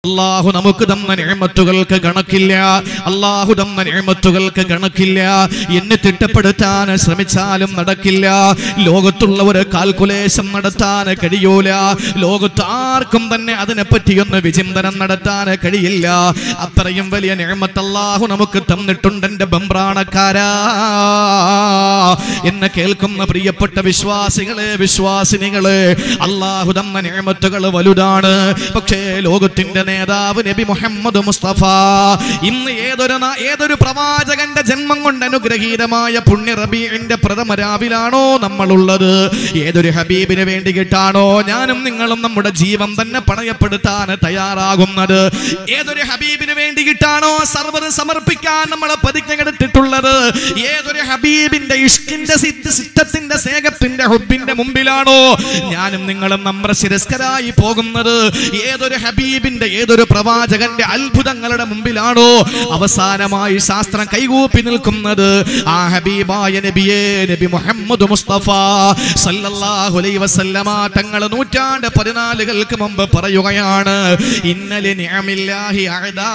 അള്ളാഹു നമുക്ക് തന്ന നിഴമത്തുകൾക്ക് കണക്കില്ല അള്ളാഹു തന്ന നിഴമത്തുകൾക്ക് കണക്കില്ല എന്നെ തിട്ടപ്പെടുത്താൻ ശ്രമിച്ചാലും നടക്കില്ല ലോകത്തുള്ള ഒരു കാൽക്കുലേഷൻ നടത്താൻ കഴിയൂല ലോകത്ത് ആർക്കും തന്നെ അതിനെ പറ്റിയൊന്ന് വിചിന്തനം നടത്താൻ കഴിയില്ല അത്രയും വലിയ നിഴമത്ത് അള്ളാഹു നമുക്ക് തന്നിട്ടുണ്ട് എന്റെ ബംബ്രാണക്കാരാ എന്നെ കേൾക്കുന്ന പ്രിയപ്പെട്ട വിശ്വാസികളെ വിശ്വാസിനികളെ അള്ളാഹു തന്ന നിഴമത്തുകൾ വലുതാണ് പക്ഷേ ലോകത്തിന്റെ നേതാവ് നബി മുഹമ്മദ് മുസ്തഫ ഇന്ന് ഏതൊരു നാ- ഏതൊരു പ്രവാചകന്റെ ജന്മം കൊണ്ട് അനുഗ്രഹീതമായ പുണ്യ റബീന്റെ പ്രഥമ രാവിലാണോ നമ്മളുള്ളത് ഏതൊരു ഹബീബിന് വേണ്ടിയിട്ടാണോ ഞാനും നിങ്ങളും നമ്മുടെ ജീവൻ തന്നെ പണയപ്പെടുത്താൻ തയ്യാറാകുന്നത് ഏതൊരു ഹബീബിന് വേണ്ടിയിട്ടാണോ സർവർ സമർപ്പിക്കാൻ നമ്മളെ പ്രതിജ്ഞയെടുത്തിട്ടുള്ളത് ഏതൊരു ഹബീബിന്റെ ഇഷ്കിന്റെ സിദ്ധ സിദ്ധത്തിന്റെ സ്നേഹത്തിന്റെ ഹുബിന്റെ മുമ്പിലാണോ ഞാനും നിങ്ങളും നമ്മുടെ ശിരസ്കരായി പോകുന്നത് ഏതൊരു ഹബീബിന്റെ ഏതൊരു പ്രവാചകന്റെ അത്ഭുതങ്ങളുടെ മുമ്പിലാണോ അവസാനമായി ശാസ്ത്രം കൈകൂപ്പി നിൽക്കുന്നത് ആ ഹബീബായ നബിയെ നബി മുഹമ്മദ് മുസ്തഫ സല്ലല്ലാഹു അലൈഹി വസല്ലമ തങ്ങൾ നൂറ്റാണ്ട് പതിനാലുകൾക്ക് മുമ്പ് പറയുകയാണ് ഇന്നലെ നിഅമില്ലാഹി അഅദാ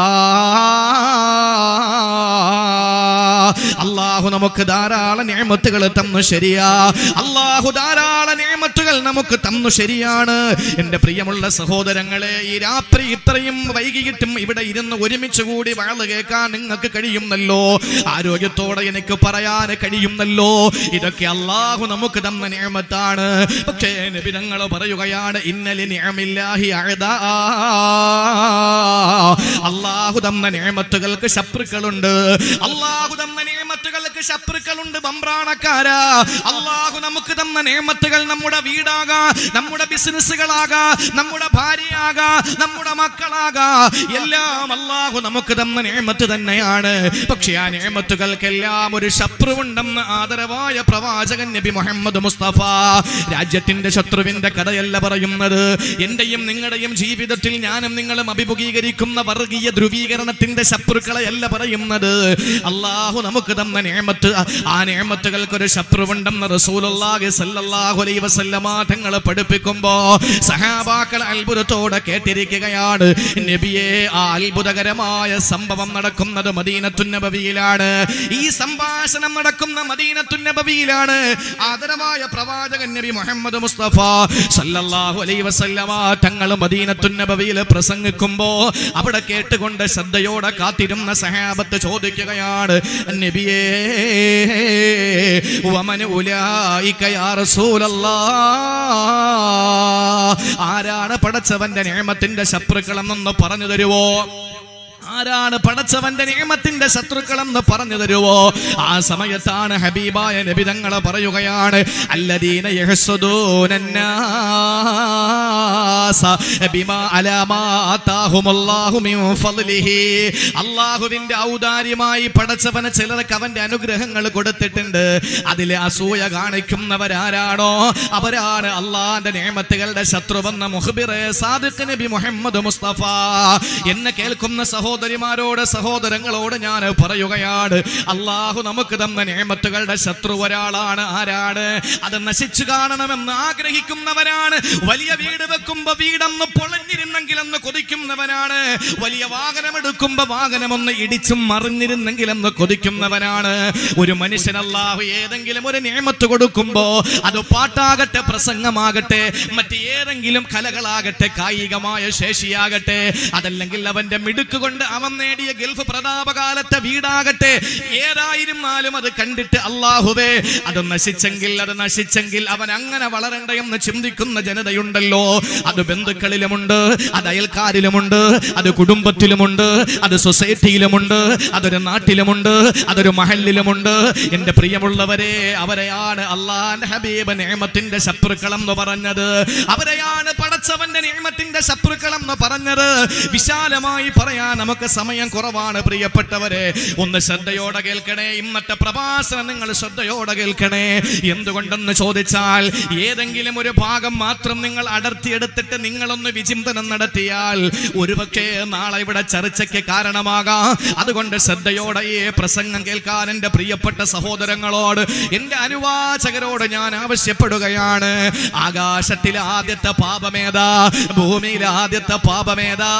അള്ളാഹു നമുക്ക് ധാരാളം നിയമത്തുകൾ തന്നു ശരിയാ അള്ളാഹു ധാരാളം നിയമത്തുകൾ നമുക്ക് തന്നു ശരിയാണ് എന്റെ പ്രിയമുള്ള സഹോദരങ്ങളെ ഈ രാത്രി ഇത്രയും വൈകിയിട്ടും ഇവിടെ ഇരുന്ന് ഒരുമിച്ച് കൂടി വാള് കേൾക്കാൻ നിങ്ങൾക്ക് കഴിയുന്നല്ലോ ആരോഗ്യത്തോടെ എനിക്ക് പറയാൻ കഴിയുന്നല്ലോ ഇതൊക്കെ അള്ളാഹു നമുക്ക് തന്ന നിയമത്താണ് പക്ഷേ നബിതങ്ങൾ പറയുകയാണ് ഇന്നലെ നിയമില്ലാഹി അഴുതാ അള്ളാഹു തന്ന നിയമത്തുകൾക്ക് ശത്രുക്കളുണ്ട് അള്ളാഹു തന്ന നിയമത്തുകൾക്ക് ശത്രുക്കളുണ്ട് ബംബ്രാണക്കാരാ അള്ളാഹു നമുക്ക് തന്ന നിയമത്തുകൾ നമ്മുടെ വീടാകാ നമ്മുടെ ബിസിനസ്സുകളാകാ നമ്മുടെ ഭാര്യയാകാ നമ്മുടെ മക്കളാകാ എല്ലാം അള്ളാഹു നമുക്ക് തന്ന നിയമത്ത് തന്നെയാണ് പക്ഷെ ആ നിയമത്തുകൾക്കെല്ലാം ഒരു ശത്രുവുണ്ടെന്ന് ആദരവായ പ്രവാചകൻ നബി മുഹമ്മദ് മുസ്തഫ രാജ്യത്തിന്റെ ശത്രുവിന്റെ കഥയല്ല പറയുന്നത് എന്റെയും നിങ്ങളുടെയും ജീവിതത്തിൽ ഞാനും നിങ്ങളും അഭിമുഖീകരിക്കുന്ന വർഗീയ ധ്രുവീകരണത്തിന്റെ ശത്രുക്കളെയല്ല പറയുന്നത് അള്ളാഹു നമുക്ക് തന്ന നിയമത്ത് ആ നിയമത്തുകൾക്ക് ഒരു ശത്രുവുണ്ടെന്ന് റസൂലുള്ളാഹി സല്ലല്ലാഹു അലൈഹി വസല്ലമ തങ്ങൾ പഠിപ്പിക്കുമ്പോ സഹാബാക്കൾ അത്ഭുതത്തോടെ കേട്ടിരിക്കുകയാണ് നബിയെ ആ അത്ഭുതകരമായ സംഭവം നടക്കുന്നത് മദീനത്തുന്നബവിയിലാണ് ഈ സംഭാഷണം നടക്കുന്ന മദീനത്തുന്നബവിയിലാണ് ആദരമായ പ്രവാചകൻ നബി മുഹമ്മദ് മുസ്തഫ സല്ലല്ലാഹു അലൈഹി വസല്ലമ തങ്ങൾ മദീനത്തുന്നബവിയിൽ പ്രസംഗിക്കുമ്പോ അവിടെ കേട്ടുകൊണ്ട് ശ്രദ്ധയോടെ കാത്തിരുന്ന സഹാബത്ത് ചോദിക്കുകയാണ് നബിയേ വമൻ ഉലായിക യാ റസൂലല്ലാഹ് ആരാണ് പടച്ചവന്റെ നിയമത്തിന്റെ ശത്രുക്കളെന്നൊന്ന് പറഞ്ഞു തരുവോ ആരാണ് പടച്ചവന്റെ നിയമത്തിന്റെ ശത്രുക്കളെന്ന് പറഞ്ഞു തരുവോ ആ സമയത്താണ് ഹബീബായ നബി തങ്ങൾ പറയുകയാണ് അല്ലദീന യഹ്സുദൂനന്നാസ ബിമാ അലാമാ ആതാഹുമുല്ലാഹു മിൻ ഫളിഹി അല്ലാഹുവിന്റെ ഔദാര്യമായി പടച്ചവന് ചിലർക്ക് അവന്റെ അനുഗ്രഹങ്ങൾ കൊടുത്തിട്ടുണ്ട് അതിലെ അസൂയ കാണിക്കുന്നവരാരാണോ അവരാണ് അള്ളാന്റെ നിയമത്തുകളുടെ ശത്രുവെന്ന മുഹബിറെ സാദിഖ് നബി മുഹമ്മദ് മുസ്തഫ എന്നെ കേൾക്കുന്ന സഹോദരിമാരോട് സഹോദരങ്ങളോട് ഞാൻ പറയുകയാണ് അള്ളാഹു നമുക്ക് തന്ന നിയമത്തുകളുടെ ശത്രു ഒരാളാണ് ആരാണ് അത് നശിച്ചു കാണണമെന്ന് ആഗ്രഹിക്കുന്നവരാണ് വലിയ വീട് വെക്കുമ്പോ വീടൊന്ന് പൊളഞ്ഞിരുന്നെങ്കിലെന്ന് കൊതിക്കുന്നവനാണ് വലിയ വാഹനം എടുക്കുമ്പോ വാഹനം ഒന്ന് ഇടിച്ചും മറിഞ്ഞിരുന്നെങ്കിലെന്ന് കൊതിക്കുന്നവനാണ് ഒരു മനുഷ്യൻ അല്ലാഹു ഏതെങ്കിലും ഒരു നിയമത്ത് കൊടുക്കുമ്പോ അത് പാട്ടാകട്ടെ പ്രസംഗമാകട്ടെ മറ്റ് ഏതെങ്കിലും കലകളാകട്ടെ കായികമായ ശേഷിയാകട്ടെ അതല്ലെങ്കിൽ അവന്റെ മിടുക്ക് കൊണ്ട് അവൻ നേടിയ ഗൾഫ് പ്രതാപകാലത്തെ വീടാകട്ടെ ഏതായിരുന്നാലും അത് കണ്ടിട്ട് അള്ളാഹുവേ അത് നശിച്ചെങ്കിൽ അത് നശിച്ചെങ്കിൽ അവൻ അങ്ങനെ വളരണ്ട എന്ന് ചിന്തിക്കുന്ന ജനതയുണ്ടല്ലോ അത് ബന്ധുക്കളിലുമുണ്ട് അത് അയൽക്കാരിലുമുണ്ട് അത് കുടുംബത്തിലുമുണ്ട് അത് സൊസൈറ്റിയിലുമുണ്ട് അതൊരു നാട്ടിലുമുണ്ട് അതൊരു മഹലിലുമുണ്ട് എന്റെ പ്രിയമുള്ളവരെ അവരെയാണ് അള്ളാന്റെ ഹബീബ് നിയമത്തിന്റെ ശത്രുക്കളെന്ന് പറഞ്ഞത് അവരെയാണ് പടച്ചവന്റെ നിയമത്തിന്റെ ശത്രുക്കളെന്ന് പറഞ്ഞത് വിശാലമായി പറയാൻ നമുക്ക് നമുക്ക് സമയം കുറവാണ് പ്രിയപ്പെട്ടവരെ ഒന്ന് ശ്രദ്ധയോടെ കേൾക്കണേ ഇന്നത്തെ പ്രഭാഷണം നിങ്ങൾ ശ്രദ്ധയോടെ കേൾക്കണേ എന്തുകൊണ്ടെന്ന് ചോദിച്ചാൽ ഏതെങ്കിലും ഒരു ഭാഗം മാത്രം നിങ്ങൾ അടർത്തിയെടുത്തിട്ട് നിങ്ങളൊന്ന് വിചിന്തനം നടത്തിയാൽ ഒരുപക്ഷേ നാളെ ഇവിടെ ചർച്ചയ്ക്ക് കാരണമാകാം അതുകൊണ്ട് ശ്രദ്ധയോടെ ഈ പ്രസംഗം കേൾക്കാൻ എൻ്റെ പ്രിയപ്പെട്ട സഹോദരങ്ങളോട് എൻ്റെ അനുവാചകരോട് ഞാൻ ആവശ്യപ്പെടുകയാണ് ആകാശത്തിലെ ആദ്യത്തെ പാപമേതാ ഭൂമിയിലെ ആദ്യത്തെ പാപമേതാ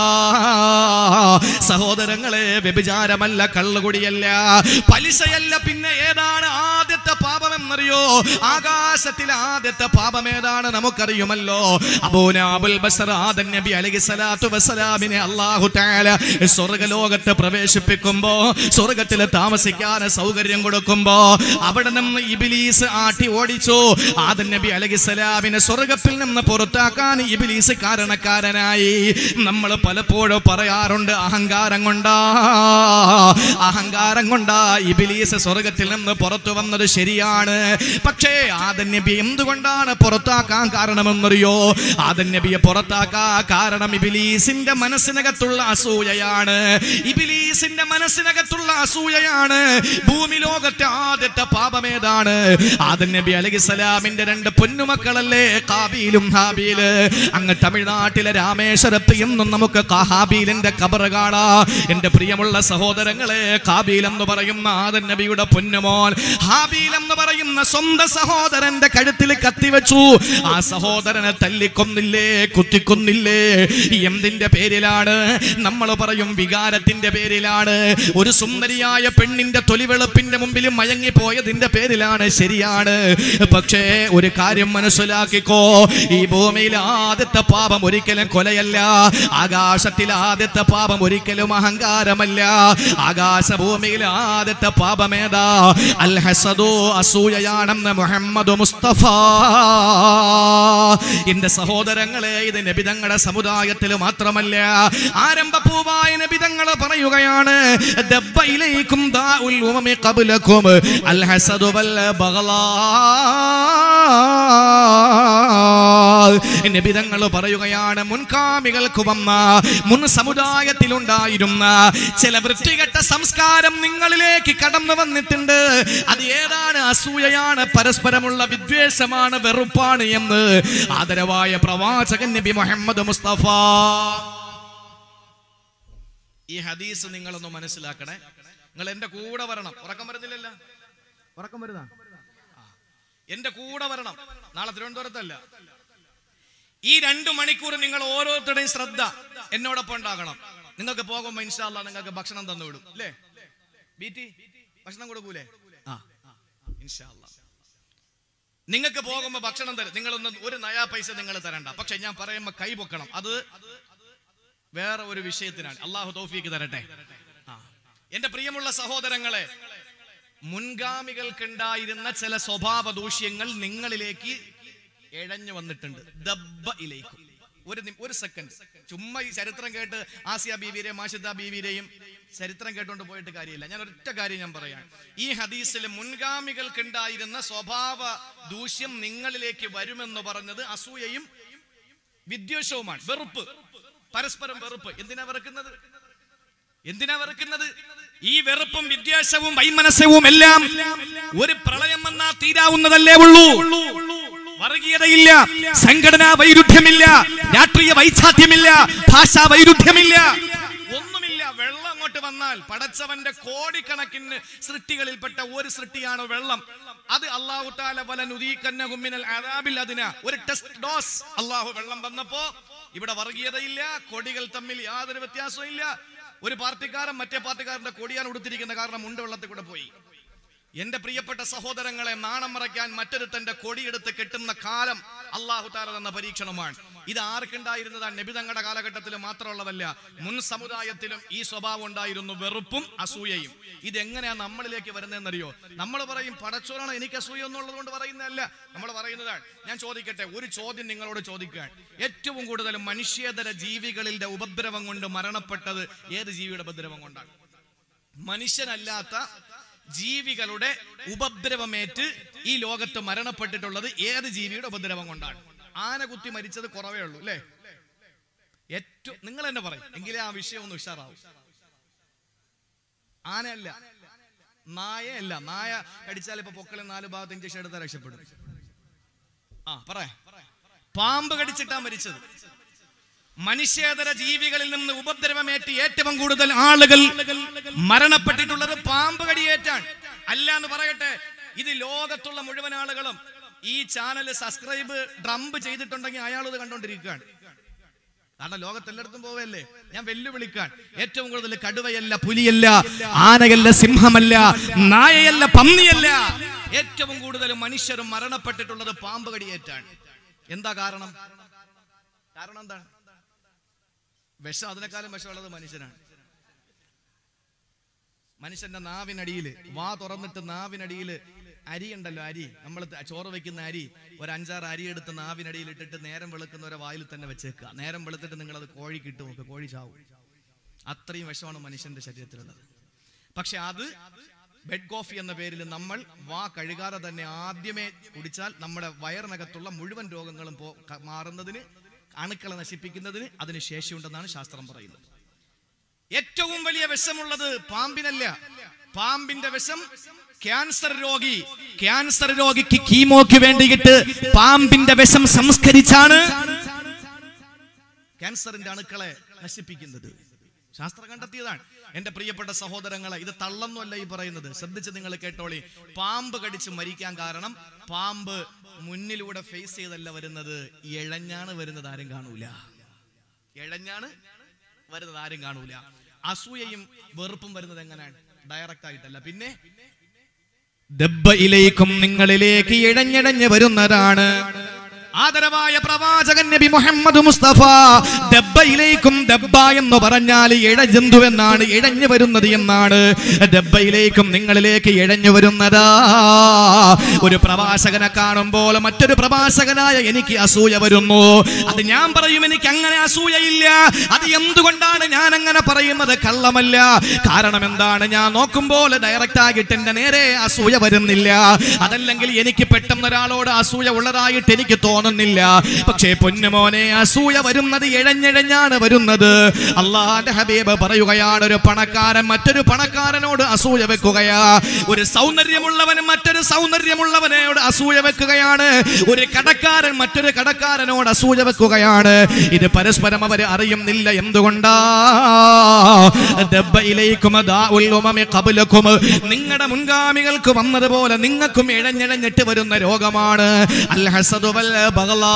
സഹോദരങ്ങളെ വ്യഭിചാരമല്ല കള്ളുകുടിയല്ല പലിശയല്ല പിന്നെ ഏതാണ് ആദ്യത്തെ പാപം എന്നറിയോ ആകാശത്തിലെ ആദ്യത്തെ പാപം ഏതാണ് നമുക്കറിയുമല്ലോ അബൂനാബുൽ ബസർ ആദൻ നബി അലൈഹി സ്വലാത്തു വസ്സലാമിനെ അല്ലാഹു തആല സ്വർഗ്ഗലോകത്ത് പ്രവേശിപ്പിക്കുമ്പോ സ്വർഗ്ഗത്തിൽ താമസിക്കാൻ സൗകര്യം കൊടുക്കുമ്പോ അവിടെ നിന്ന് ഇബിലീസ് ആട്ടി ഓടിച്ചു ആദൻ നബി അലൈഹി സ്വലാമിനെ സ്വർഗ്ഗത്തിൽ നിന്ന് പുറത്താക്കാൻ ഇബിലീസ് കാരണക്കാരനായി നമ്മൾ പലപ്പോഴും പറയാറുണ്ട് അഹങ്കാരം കൊണ്ടാ അഹങ്കാരം കൊണ്ടാ ഇബിലീസ് സ്വർഗത്തിൽ നിന്ന് പുറത്തു വന്നത് ശരിയാണ് പക്ഷേ ആദൻ നബി എന്തുകൊണ്ടാണ് പുറത്താക്കാൻ കാരണമെന്നറിയോ ആദൻ നബിയെ പുറത്താക്കാൻ കാരണം ഇബിലീസിന്റെ മനസ്സിനകത്തുള്ള അസൂയയാണ് ഇബിലീസിന്റെ മനസ്സിനകത്തുള്ള അസൂയയാണ് ഭൂമി ലോകത്തെ ആദ്യത്തെ പാപമേതാണ് ആദൻ നബി അലഹിസലാമിന്റെ രണ്ട് പൊന്നുമക്കളല്ലേ കാബീലും ഹാബീല് അങ്ങ് തമിഴ്നാട്ടിലെ രാമേശ്വരത്ത് എന്നും നമുക്ക് ഹാബീലിന്റെ കബർ കാണാ എന്റെ പ്രിയമുള്ള സഹോദരങ്ങളെ കാബീൽ എന്ന് പറയുന്ന ആദൻ നബിയുടെ പൊന്നുമോൻ ഹാബീൽ എന്ന് പറയുന്ന സ്വന്തം സഹോദരന്റെ കഴുത്തിൽ കത്തിവെച്ചു ആ സഹോദരനെ തല്ലിക്കൊന്നില്ലേ കുത്തിക്കൊന്നില്ലേ എന്തിന്റെ പേരിലാണ് നമ്മൾ പറയും വികാരത്തിന്റെ പേരിലാണ് ഒരു സുന്ദരിയായ പെണ്ണിന്റെ തൊലിവെളുപ്പിന്റെ മുമ്പിൽ മയങ്ങിപ്പോയതിന്റെ പേരിലാണ് ശരിയാണ് പക്ഷേ ഒരു കാര്യം മനസ്സിലാക്കിക്കോ ഈ ഭൂമിയിൽ ആദ്യത്തെ പാപം ഒരിക്കലും കൊലയല്ല ആകാശത്തിൽ ആദ്യത്തെ പാപം ഒരിക്കലും അഹങ്കാരമല്ല ആകാശഭൂമിയിൽ ആദ്യത്തെ പാപമേതാ അൽ ഹസദു അസൂയയാണെന്ന് മുഹമ്മദ് മുസ്തഫ എന്റെ സഹോദരങ്ങളെ ഇത് നബിതങ്ങളുടെ സമുദായത്തിൽ മാത്രമല്ല ആരംഭപൂവായ നബിതങ്ങൾ പറയുകയാണ് ദബ്ബയിലേക്കും ദാഉൽ ഉമമി ഖബ്ലക്കും അൽ ഹസദു വൽ ബഗ്ലാ നബിതങ്ങൾ പറയുകയാണ് മുൻകാമികൾക്ക് വന്ന മുൻ സമുദായത്തിലുണ്ടായിരുന്ന ചില വൃത്തികെട്ട സംസ്കാരം നിങ്ങളിലേക്ക് കടന്നു വന്നിട്ടുണ്ട് അത് ഏതാണ് അസൂയയാണ് പരസ്പരമുള്ള വിദ്വേഷമാണ് വെറുപ്പാണ് എന്ന് ആദരവായ പ്രവാചകൻ നബി മുഹമ്മദ് മുസ്തഫ ഈ ഹദീസ് നിങ്ങളൊന്ന് മനസ്സിലാക്കണേ നിങ്ങൾ എന്റെ കൂടെ വരണം ഉറക്കം വരുന്നില്ലല്ലോ ഉറക്കം വരുന്ന എന്റെ കൂടെ വരണം നാളെ തിരുവനന്തപുരത്തല്ല ഈ രണ്ടു മണിക്കൂർ നിങ്ങൾ ഓരോരുത്തരുടെയും ശ്രദ്ധ എന്നോടൊപ്പം ഉണ്ടാകണം നിങ്ങൾക്ക് പോകുമ്പോ ഇൻഷാല്ല നിങ്ങൾക്ക് ഭക്ഷണം തന്നു വിടും അല്ലേ ബീറ്റി ഭക്ഷണം കൊടുക്കൂലേ ആ ഇൻഷാല്ല നിങ്ങൾക്ക് പോകുമ്പോ ഭക്ഷണം തരും നിങ്ങളൊന്ന് ഒരു നയാ പൈസ നിങ്ങൾ തരണ്ട പക്ഷെ ഞാൻ പറയുമ്പോ കൈ പൊക്കണം അത് വേറെ ഒരു വിഷയത്തിനാണ് അള്ളാഹു തൗഫീക്ക് തരട്ടെ ആ. എന്റെ പ്രിയമുള്ള സഹോദരങ്ങളെ മുൻഗാമികൾക്കുണ്ടായിരുന്ന ചില സ്വഭാവ ദൂഷ്യങ്ങൾ നിങ്ങളിലേക്ക് എഴഞ്ഞു വന്നിട്ടുണ്ട് ദബ്ബ ഇലേക്കും ഒരു നി- ഒരു സെക്കൻഡ് ചുമ്മാ ഈ ചരിത്രം കേട്ട് ആസിയ ബീവിരെയും മാഷിദ ബീവിരെയും ചരിത്രം കേട്ടുകൊണ്ട് പോയിട്ട് കാര്യമില്ല ഞാൻ ഒറ്റ കാര്യം ഞാൻ പറയാം ഈ ഹദീസിൽ മുൻഗാമികൾക്കുണ്ടായിരുന്ന സ്വഭാവ ദൂഷ്യം നിങ്ങളിലേക്ക് വരുമെന്ന് പറഞ്ഞത് അസൂയയും വിദ്വേഷവുമാണ് വെറുപ്പ് പരസ്പരം വെറുപ്പ് എന്തിനാ വെറുക്കുന്നത് എന്തിനാ വെറുക്കുന്നത് ഈ വെറുപ്പും വിദ്വേഷവും വൈമനസ്യവും എല്ലാം ഒരു പ്രളയം വന്നാ തീരാവുന്നതല്ലേ ഉള്ളൂ വർഗീയതയില്ല സംഘടനാ വൈരുദ്ധ്യമില്ല രാഷ്ട്രീയ വൈചാത്യമില്ല ഭാഷാ വൈരുദ്ധ്യമില്ല ഒന്നുമില്ല വെള്ളം അങ്ങോട്ട് വന്നാൽ പടച്ചവന്റെ കോടിക്കണക്കിന് സൃഷ്ടികളിൽപ്പെട്ട ഒരു സൃഷ്ടിയാണ് വെള്ളം അത് അള്ളാഹു താല വല നുദീക്കന്നഹും അദാബിൽ അതിന ഒരു ടെസ്റ്റ് ഡോസ് അള്ളാഹു വെള്ളം വന്നപ്പോ ഇവിടെ വർഗീയതയില്ല കൊടികൾ തമ്മിൽ യാതൊരു വ്യത്യാസവും ഇല്ല ഒരു പാർട്ടിക്കാരൻ മറ്റേ പാർട്ടിക്കാരന്റെ കൊടിയാണ് ഉടുത്തിരിക്കുന്ന കാരണം മുണ്ട് വെള്ളത്തിൽ കൂടെ പോയി എന്റെ പ്രിയപ്പെട്ട സഹോദരങ്ങളെ നാണം മറയ്ക്കാൻ മറ്റൊരുത്തന്റെ കൊടിയെടുത്ത് കെട്ടുന്ന കാലം അള്ളാഹു താല തന്ന പരീക്ഷണമാണ് ഇത് ആർക്കുണ്ടായിരുന്നതാണ് നബിതങ്ങളുടെ കാലഘട്ടത്തിൽ മാത്രമുള്ളതല്ല മുൻ സമുദായത്തിലും ഈ സ്വഭാവം ഉണ്ടായിരുന്നു വെറുപ്പും അസൂയയും ഇതെങ്ങനെയാ നമ്മളിലേക്ക് വരുന്നതെന്നറിയോ നമ്മൾ പറയും പടച്ചോറാണ് എനിക്ക് അസൂയ എന്നുള്ളത് കൊണ്ട് പറയുന്നതല്ല നമ്മൾ പറയുന്നതാണ് ഞാൻ ചോദിക്കട്ടെ ഒരു ചോദ്യം നിങ്ങളോട് ചോദിക്കാൻ ഏറ്റവും കൂടുതൽ മനുഷ്യേതര ജീവികളുടെ ഉപദ്രവം കൊണ്ട് മരണപ്പെട്ടത് ഏത് ജീവിയുടെ ഉപദ്രവം കൊണ്ടാണ് മനുഷ്യനല്ലാത്ത ജീവികളുടെ ഉപദ്രവമേറ്റ് ഈ ലോകത്ത് മരണപ്പെട്ടിട്ടുള്ളത് ഏത് ജീവിയുടെ ഉപദ്രവം കൊണ്ടാണ് ആന കുത്തി മരിച്ചത് കുറവേ ഉള്ളൂ അല്ലേ ഏറ്റവും നിങ്ങൾ തന്നെ പറയും എങ്കിലേ ആ വിഷയം ഒന്ന് ഉഷാറാവും ആനയല്ല നായയല്ല നായ കടിച്ചാൽ ഇപ്പൊ പൊക്കളിൽ നാല് ഭാഗത്ത് ഇഞ്ചക്ഷൻ എടുത്താൽ രക്ഷപ്പെടും ആ പറ പാമ്പ് കടിച്ചിട്ടാ മരിച്ചത് മനുഷ്യേതര ജീവികളിൽ നിന്ന് ഉപദ്രവമേറ്റ് ഏറ്റവും കൂടുതൽ ആളുകൾ മരണപ്പെട്ടിട്ടുള്ളത് പാമ്പ് കടിയേറ്റാണ് അല്ല എന്ന് പറയട്ടെ ഇത് ലോകത്തുള്ള മുഴുവൻ ആളുകളും ഈ ചാനൽ സബ്സ്ക്രൈബ് ഡ്രംപ് ചെയ്തിട്ടുണ്ടെങ്കിൽ അയാൾ ഇത് കണ്ടോണ്ടിരിക്കുകയാണ് കാരണം ലോകത്തെല്ലായിടത്തും പോവല്ലേ ഞാൻ വെല്ലുവിളിക്കാൻ ഏറ്റവും കൂടുതൽ കടുവയല്ല പുലിയല്ല ആനയല്ല സിംഹമല്ല നായയല്ല പന്നിയല്ല ഏറ്റവും കൂടുതൽ മനുഷ്യരും മരണപ്പെട്ടിട്ടുള്ളത് പാമ്പ് കടിയേറ്റാണ് എന്താ കാരണം കാരണം എന്താണ് വിഷം അതിനേക്കാളും വിഷമുള്ളത് മനുഷ്യനാണ് മനുഷ്യന്റെ നാവിനടിയിൽ വാ തുറന്നിട്ട് നാവിനടിയിൽ അരി ഉണ്ടല്ലോ അരി നമ്മൾ ചോറ് വെക്കുന്ന അരി ഒരു അഞ്ചാറ് അരി എടുത്ത് നാവിനടിയിൽ ഇട്ടിട്ട് നേരം വെളുക്കുന്നവരെ വായിൽ തന്നെ വെച്ചേക്കുക നേരം വെളുത്തിട്ട് നിങ്ങൾ അത് കോഴിക്ക് ഇട്ട് നോക്കുക കോഴി ചാവും അത്രയും വിഷമാണ് മനുഷ്യന്റെ ശരീരത്തിലുള്ളത് പക്ഷെ അത് ബെഡ് കോഫി എന്ന പേരിൽ നമ്മൾ വാ കഴുകാതെ തന്നെ ആദ്യമേ കുടിച്ചാൽ നമ്മുടെ വയറിനകത്തുള്ള മുഴുവൻ രോഗങ്ങളും പോ- ക- മാറുന്നതിന് അണുക്കളെ നശിപ്പിക്കുന്നതിന് അതിന് ശേഷിയുണ്ടെന്നാണ് ശാസ്ത്രം പറയുന്നത് ഏറ്റവും വലിയ വിഷമുള്ളത് പാമ്പിനല്ല പാമ്പിന്റെ വിഷം ക്യാൻസർ രോഗി ക്യാൻസർ രോഗിക്ക് കീമോക്ക് വേണ്ടിയിട്ട് പാമ്പിന്റെ വിഷം സംസ്കരിച്ചാണ് ക്യാൻസറിന്റെ അണുക്കളെ നശിപ്പിക്കുന്നത് ശാസ്ത്രം കണ്ടെത്തിയതാണ് എന്റെ പ്രിയപ്പെട്ട സഹോദരങ്ങളെ ഇത് തള്ളൊന്നുമല്ല ഈ പറയുന്നത് ശ്രദ്ധിച്ച് നിങ്ങൾ കേട്ടോളി പാമ്പ് കടിച്ച് മരിക്കാൻ കാരണം പാമ്പ് മുന്നിലൂടെ ഫേസ് ചെയ്തല്ല വരുന്നത് ഇഴഞ്ഞാണ് വരുന്നത് ആരും കാണൂല ഇഴഞ്ഞാണ് വരുന്നത് ആരും കാണൂല അസൂയയും വെറുപ്പും വരുന്നത് എങ്ങനെയാണ് ഡയറക്റ്റ് ആയിട്ടല്ല പിന്നെ ദബ്ബയിലേക്കും നിങ്ങളിലേക്ക് ഇഴഞ്ഞിഴഞ്ഞ് വരുന്നതാണ് ആദരവായ പ്രവാചകൻ നബി മുഹമ്മദ് മുസ്തഫ ദബ്ബയിലേക്കും ദബ്ബ എന്ന് പറഞ്ഞാൽ ഇഴജന്തു എന്നാണ് ഇഴഞ്ഞു വരുന്നത് എന്നാണ് ദബ്ബയിലേക്കും നിങ്ങളിലേക്ക് ഇഴഞ്ഞു വരുന്നതാ ഒരു പ്രവാചകനെ കാണുമ്പോൾ മറ്റൊരു പ്രവാചകനായ എനിക്ക് അസൂയ വരുന്നു അത് ഞാൻ പറയും എനിക്ക് അങ്ങനെ അസൂയയില്ല അത് എന്തുകൊണ്ടാണ് ഞാൻ അങ്ങനെ പറയുന്നത് കള്ളമല്ല കാരണം എന്താണ് ഞാൻ നോക്കുമ്പോൾ ഡയറക്റ്റ് ആയിട്ട് എന്റെ നേരെ അസൂയ വരുന്നില്ല അതല്ലെങ്കിൽ എനിക്ക് പെട്ടെന്ന് ഒരാളോട് അസൂയ ഉള്ളതായിട്ട് എനിക്ക് തോന്നുന്നില്ല പക്ഷേ പൊന്നുമോനെ അസൂയ വരുന്നത് ഇഴഞ്ഞിഴഞ്ഞാണ് വരുന്നത് അള്ളാന്റെ ഹബീബ് പറയുകയാണ് ഒരു പണക്കാരൻ മറ്റൊരു പണക്കാരനോട് അസൂയ വെക്കുകയാ ഒരു സൗന്ദര്യമുള്ളവൻ മറ്റൊരു സൗന്ദര്യമുള്ളവനോട് അസൂയ വെക്കുകയാണ് ഒരു കടക്കാരൻ മറ്റൊരു കടക്കാരനോട് അസൂയ വെക്കുകയാണ് ഇത് പരസ്പരം അവർ അറിയുന്നില്ല എന്തുകൊണ്ടാ ദബ്ബയിലേക്കും ദാഉൽ ഉമമി ഖബ്ലക്കും നിങ്ങളുടെ മുൻഗാമികൾക്ക് വന്നതുപോലെ നിങ്ങൾക്കും ഇഴഞ്ഞിഴഞ്ഞിട്ട് വരുന്ന രോഗമാണ് അൽ ഹസദു വൽ ബഗ്ളാ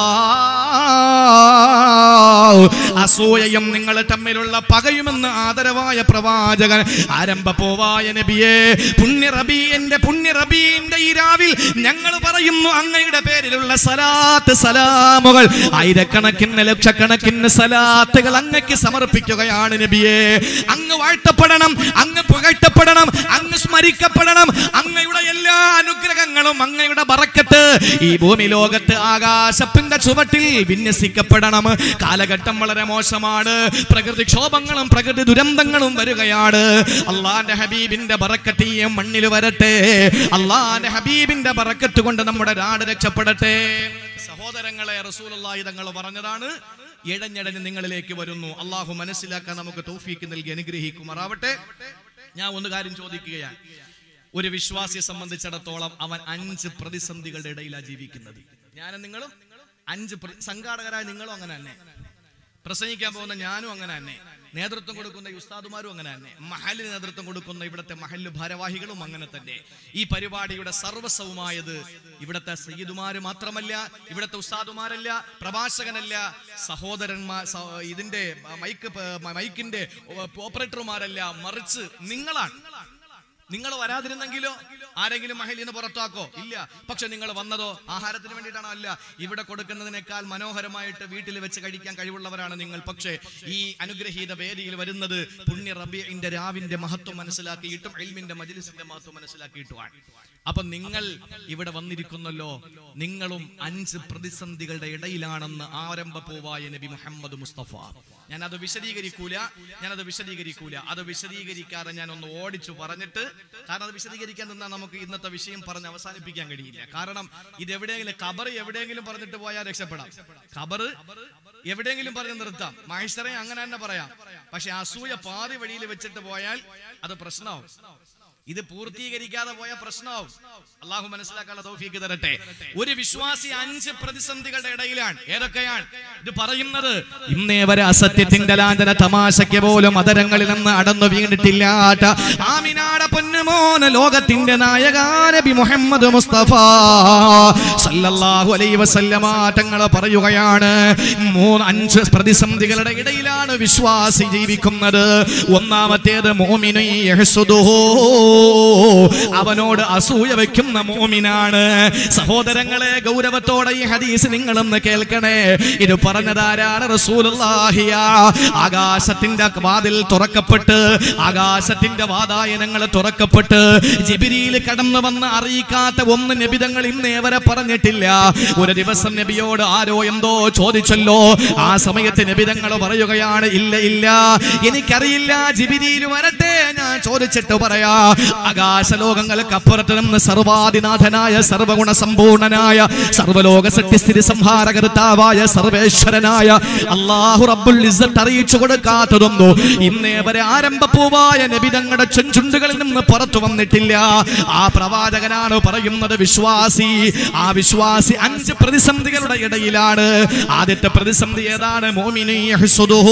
അസൂയയും നിങ്ങൾ തമ്മിലുള്ള പകയുമെന്ന് ആദരവായ പ്രവാചകൻ ആരംഭ പോവായ നബിയെ പുണ്യ റബീന്റെ പുണ്യ റബീന്റെ ഈ രാവിൽ ഞങ്ങൾ പറയുന്നു അങ്ങയുടെ പേരിലുള്ള സലാത്ത് സലാമുകൾ ആയിരക്കണക്കിന് ലക്ഷക്കണക്കിന് സലാത്തുകൾ അങ്ങക്ക് സമർപ്പിക്കുകയാണ് നബിയെ അങ്ങ് വാഴ്ത്തപ്പെടണം അങ്ങ് പുകഴ്ത്തപ്പെടണം അങ്ങ് സ്മരിക്കപ്പെടണം അങ്ങയുടെ എല്ലാ അനുഗ്രഹങ്ങളും അങ്ങയുടെ ബറക്കത്ത് ഈ ഭൂമി ലോകത്ത് ആകാശപ്പിന്റെ ചുവട്ടിൽ വിന്യസിക്കപ്പെടണം കാലഘട്ടം വളരെ മോശമാണ് പ്രകൃതിക്ഷോഭങ്ങളും പ്രകൃതി ദുരന്തങ്ങളും വരികയാണ് അള്ളാന്റെ ഹബീബിന്റെ ബറക്കത്ത് ഈ മണ്ണിൽ വരട്ടെ അള്ളാന്റെ ഹബീബിന്റെ ബറക്കത്ത് കൊണ്ട് നമ്മുടെ നാട് രക്ഷപ്പെടട്ടെ സഹോദരങ്ങളെ റസൂലുള്ളാഹി തങ്ങൾ പറഞ്ഞതാണ് ഇഴഞ്ഞിടഞ്ഞ് നിങ്ങളിലേക്ക് വരുന്നു അള്ളാഹു മനസ്സിലാക്കാൻ നമുക്ക് തൗഫീക്ക് നൽകി അനുഗ്രഹിക്കുമാറാവട്ടെ ഞാൻ ഒന്ന് കാര്യം ചോദിക്കുകയാണ് ഒരു വിശ്വാസിയെ സംബന്ധിച്ചിടത്തോളം അവൻ അഞ്ച് പ്രതിസന്ധികളുടെ ഇടയിലാണ് ജീവിക്കുന്നത് ഞാനും നിങ്ങളും അഞ്ച് പ്ര- സംഘാടകരായ നിങ്ങളും അങ്ങനെ തന്നെ പ്രസംഗിക്കാൻ പോകുന്ന ഞാനും അങ്ങനെ തന്നെ നേതൃത്വം കൊടുക്കുന്ന ഈ ഉസ്താദുമാരും അങ്ങനെ തന്നെ മഹലിന് നേതൃത്വം കൊടുക്കുന്ന ഇവിടുത്തെ മഹല് ഭാരവാഹികളും അങ്ങനെ തന്നെ ഈ പരിപാടിയുടെ സർവസ്വമായത് ഇവിടുത്തെ സയ്യിദുമാര് മാത്രമല്ല ഇവിടുത്തെ ഉസ്താദുമാരല്ല പ്രഭാഷകനല്ല സഹോദരന്മാർ സ- ഇതിന്റെ മൈക്ക് പ- മൈക്കിന്റെ ഓപ്പറേറ്റർമാരല്ല മറിച്ച് നിങ്ങളാണ് നിങ്ങൾ വരാതിരുന്നെങ്കിലോ ആരെങ്കിലും മഹലിന്ന് പുറത്താക്കോ ഇല്ല പക്ഷെ നിങ്ങൾ വന്നതോ ആഹാരത്തിന് വേണ്ടിയിട്ടാണോ അല്ല ഇവിടെ കൊടുക്കുന്നതിനേക്കാൾ മനോഹരമായിട്ട് വീട്ടിൽ വെച്ച് കഴിക്കാൻ കഴിവുള്ളവരാണ് നിങ്ങൾ പക്ഷേ ഈ അനുഗ്രഹീത വേദിയിൽ വരുന്നത് പുണ്യ റബിന്റെ രാവിന്റെ മഹത്വം മനസ്സിലാക്കിയിട്ടും എൽമിന്റെ മജിലിസിന്റെ മഹത്വം മനസ്സിലാക്കിയിട്ടുമാണ് അപ്പൊ നിങ്ങൾ ഇവിടെ വന്നിരിക്കുന്നല്ലോ നിങ്ങളും അഞ്ച് പ്രതിസന്ധികളുടെ ഇടയിലാണെന്ന് ആരംഭ പോവായ നബി മുഹമ്മദ് മുസ്തഫ ഞാനത് വിശദീകരിക്കൂല ഞാനത് വിശദീകരിക്കൂല അത് വിശദീകരിക്കാതെ ഞാൻ ഒന്ന് ഓടിച്ചു പറഞ്ഞിട്ട് കാരണം അത് വിശദീകരിക്കാൻ നിന്നാൽ നമുക്ക് ഇന്നത്തെ വിഷയം പറഞ്ഞ് അവസാനിപ്പിക്കാൻ കഴിയില്ല കാരണം ഇത് എവിടെയെങ്കിലും ഖബർ എവിടെയെങ്കിലും പറഞ്ഞിട്ട് പോയാൽ രക്ഷപ്പെടാം ഖബർ എവിടെയെങ്കിലും പറഞ്ഞ് നിർത്താം മഹേശ്വരെ അങ്ങനെ തന്നെ പറയാം പക്ഷെ അസൂയ പാതി വഴിയിൽ വെച്ചിട്ട് പോയാൽ അത് പ്രശ്നമാവും ഇത് പൂർത്തീകരിക്കാതെ പോയ പ്രശ്നമാവും അള്ളാഹു മനസ്സിലാക്കാനുള്ള തൗഫീക്ക് തരട്ടെ ഒരു വിശ്വാസി അഞ്ച് പ്രതിസന്ധികളുടെ ഇടയിലാണ് ഏതൊക്കെയാണ് ഇത് പറയുന്നത് ഇന്നേ വരെ അസത്യത്തിന്റെ ലാഞ്ചന തമാശയ്ക്ക് പോലും അതരങ്ങളിൽ നിന്ന് അടന്നു വീണിട്ടില്ലാത്ത ആമിനാട പൊന്നുമോന ലോകത്തിന്റെ നായകാനബി മുഹമ്മദ് മുസ്തഫ സല്ലല്ലാഹു അലൈഹി വസല്ലമ തങ്ങൾ പറയുകയാണ് മൂന്ന് അഞ്ച് പ്രതിസന്ധികളുടെ ഇടയിലാണ് വിശ്വാസി ജീവിക്കുന്നത് ഒന്നാമത്തേത് മോമിനു യഹ്സുദുഹു അവനോട് അസൂയ വെക്കുന്ന മോമിനാണ് സഹോദരങ്ങളെ ഗൗരവത്തോടെ ഈ ഹദീസ് നിങ്ങളൊന്ന് കേൾക്കണേ ഇത് പറഞ്ഞതാരാണ് റസൂലുള്ളാഹിയ ആകാശത്തിന്റെ വാതിൽ തുറക്കപ്പെട്ട് ആകാശത്തിന്റെ വാതായനങ്ങൾ തുറക്കപ്പെട്ട് ജിബിരിയിൽ കടന്നു വന്ന് അറിയിക്കാത്ത ഒന്ന് നബിതങ്ങൾ ഇന്നേ വരെ പറഞ്ഞിട്ടില്ല ഒരു ദിവസം നബിയോട് ആരോ എന്തോ ചോദിച്ചല്ലോ ആ സമയത്ത് നബിതങ്ങൾ പറയുകയാണ് ഇല്ല ഇല്ല എനിക്കറിയില്ല ജിബിരിയിൽ വരട്ടെ ഞാൻ ചോദിച്ചിട്ട് പറയാ ആകാശലോകങ്ങൾക്ക് അപ്പുറത്ത് നിന്ന് സർവാദിനാഥനായ സർവഗുണ സമ്പൂർണനായ സർവലോക സത്യസ്ഥിതി സംഹാരകർത്താവായ സർവേശ്വരനായ അള്ളാഹു റബ്ബുൽ ഇസ്സത്ത് അറിയിച്ചു കൊടുക്കാത്തതൊന്നു ഇന്നേ വരെ ആരംഭപ്പൂവായ നബി തങ്ങളുടെ ചെഞ്ചുണ്ടുകളിൽ നിന്ന് പുറത്തു വന്നിട്ടില്ല ആ പ്രവാചകനാണ് പറയുന്നത് വിശ്വാസി ആ വിശ്വാസി അഞ്ച് പ്രതിസന്ധികളുടെ ഇടയിലാണ് ആദ്യത്തെ പ്രതിസന്ധി ഏതാണ് മോമിനി യഹ്സുദുഹു.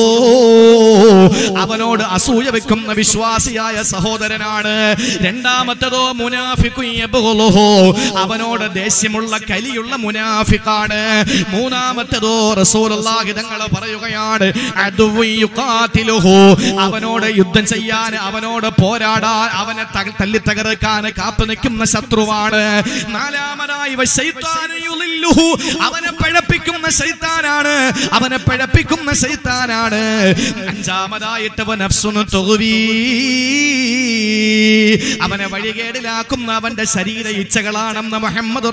അവനോട് അസൂയ വെക്കുന്ന വിശ്വാസിയായ സഹോദരനാണ് രണ്ടാമത്തതോ മുനാഫിക്കു യബ്ഗുലുഹു. അവനോട് ദേഷ്യമുള്ള കലിയുള്ള മുനാഫിക്കാണ് മൂന്നാമത്തതോ റസൂലുള്ളാഹി തങ്ങൾ പറയുകയാണ് അദുവ്വു യുഖാതിലുഹു. അവനോട് യുദ്ധം ചെയ്യാൻ അവനോട് പോരാടാൻ അവനെ തക- തല്ലി തകർക്കാൻ കാത്തു നിൽക്കുന്ന ശത്രുവാണ് നാലാമതായി വശൈത്താനു യുളില്ലുഹു. അവനെ പഴപ്പിക്കുന്ന ശൈത്താനാണ് അവനെ പഴപ്പിക്കുന്ന ശൈത്താനാണ് അഞ്ചാമതായിട്ട് അവൻ നഫ്സുനു തുഗ്വീ. അവനെ വഴികേടിലാക്കുന്ന അവന്റെ ശരീര ഇച്ഛകളാണെന്ന് മുഹമ്മദ്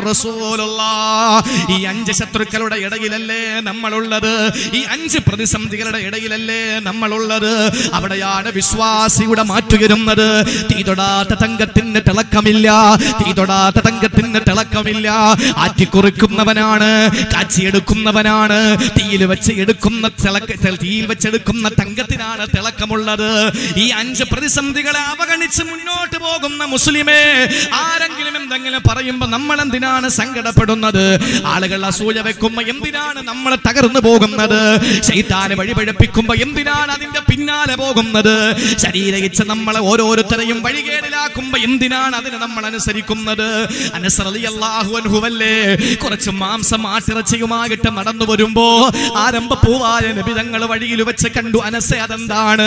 ഈ അഞ്ച് ശത്രുക്കളുടെ ഇടയിലല്ലേ നമ്മളുള്ളത് ഈ അഞ്ച് പ്രതിസന്ധികളുടെ ഇടയിലല്ലേ നമ്മളുള്ളത് അവിടെയാണ് വിശ്വാസിയുടെ മാറ്റുകരുന്നത് തീ തൊടാത്ത തങ്കത്തിന് തിളക്കമില്ല തീ തൊടാത്ത തങ്കത്തിന് തിളക്കമില്ല ആറ്റിക്കുറിക്കുന്നവനാണ് കാച്ചിയെടുക്കുന്നവനാണ് തീയിൽ വെച്ച് എടുക്കുന്ന തിളക്ക തീയിൽ വെച്ചെടുക്കുന്ന തങ്കത്തിനാണ് തിളക്കമുള്ളത് ഈ അഞ്ച് പ്രതിസന്ധികളെ അവഗണിച്ച് മുന്നോട്ട് പോകുന്ന മുസ്ലിമേ ആരെങ്കിലും എന്തെങ്കിലും പറയുമ്പോ നമ്മൾ എന്തിനാണ് സങ്കടപ്പെടുന്നത് ആളുകൾ അസൂയ വെക്കുമ്പോ എന്തിനാണ് നമ്മൾ തകർന്നു പോകുന്നത് ശൈത്താന് വഴിപഴപ്പിക്കുമ്പോ എന്തിനാണ് അതിന്റെ പിന്നാലെ പോകുന്നത് ശരീര ഇച്ഛ നമ്മളെ ഓരോരുത്തരെയും വഴികേടിലാക്കുമ്പോ എന്തിനാണ് അതിനെ നമ്മൾ അനുസരിക്കുന്നത് അനസറിയല്ലാഹുവല്ലേ കുറച്ച് മാംസം ആട്ടിറച്ചിയുമായിട്ട് നടന്നു വരുമ്പോ ആരംഭ പൂവായ നബിതങ്ങൾ വഴിയിൽ വെച്ച് കണ്ടു അനസ അതെന്താണ്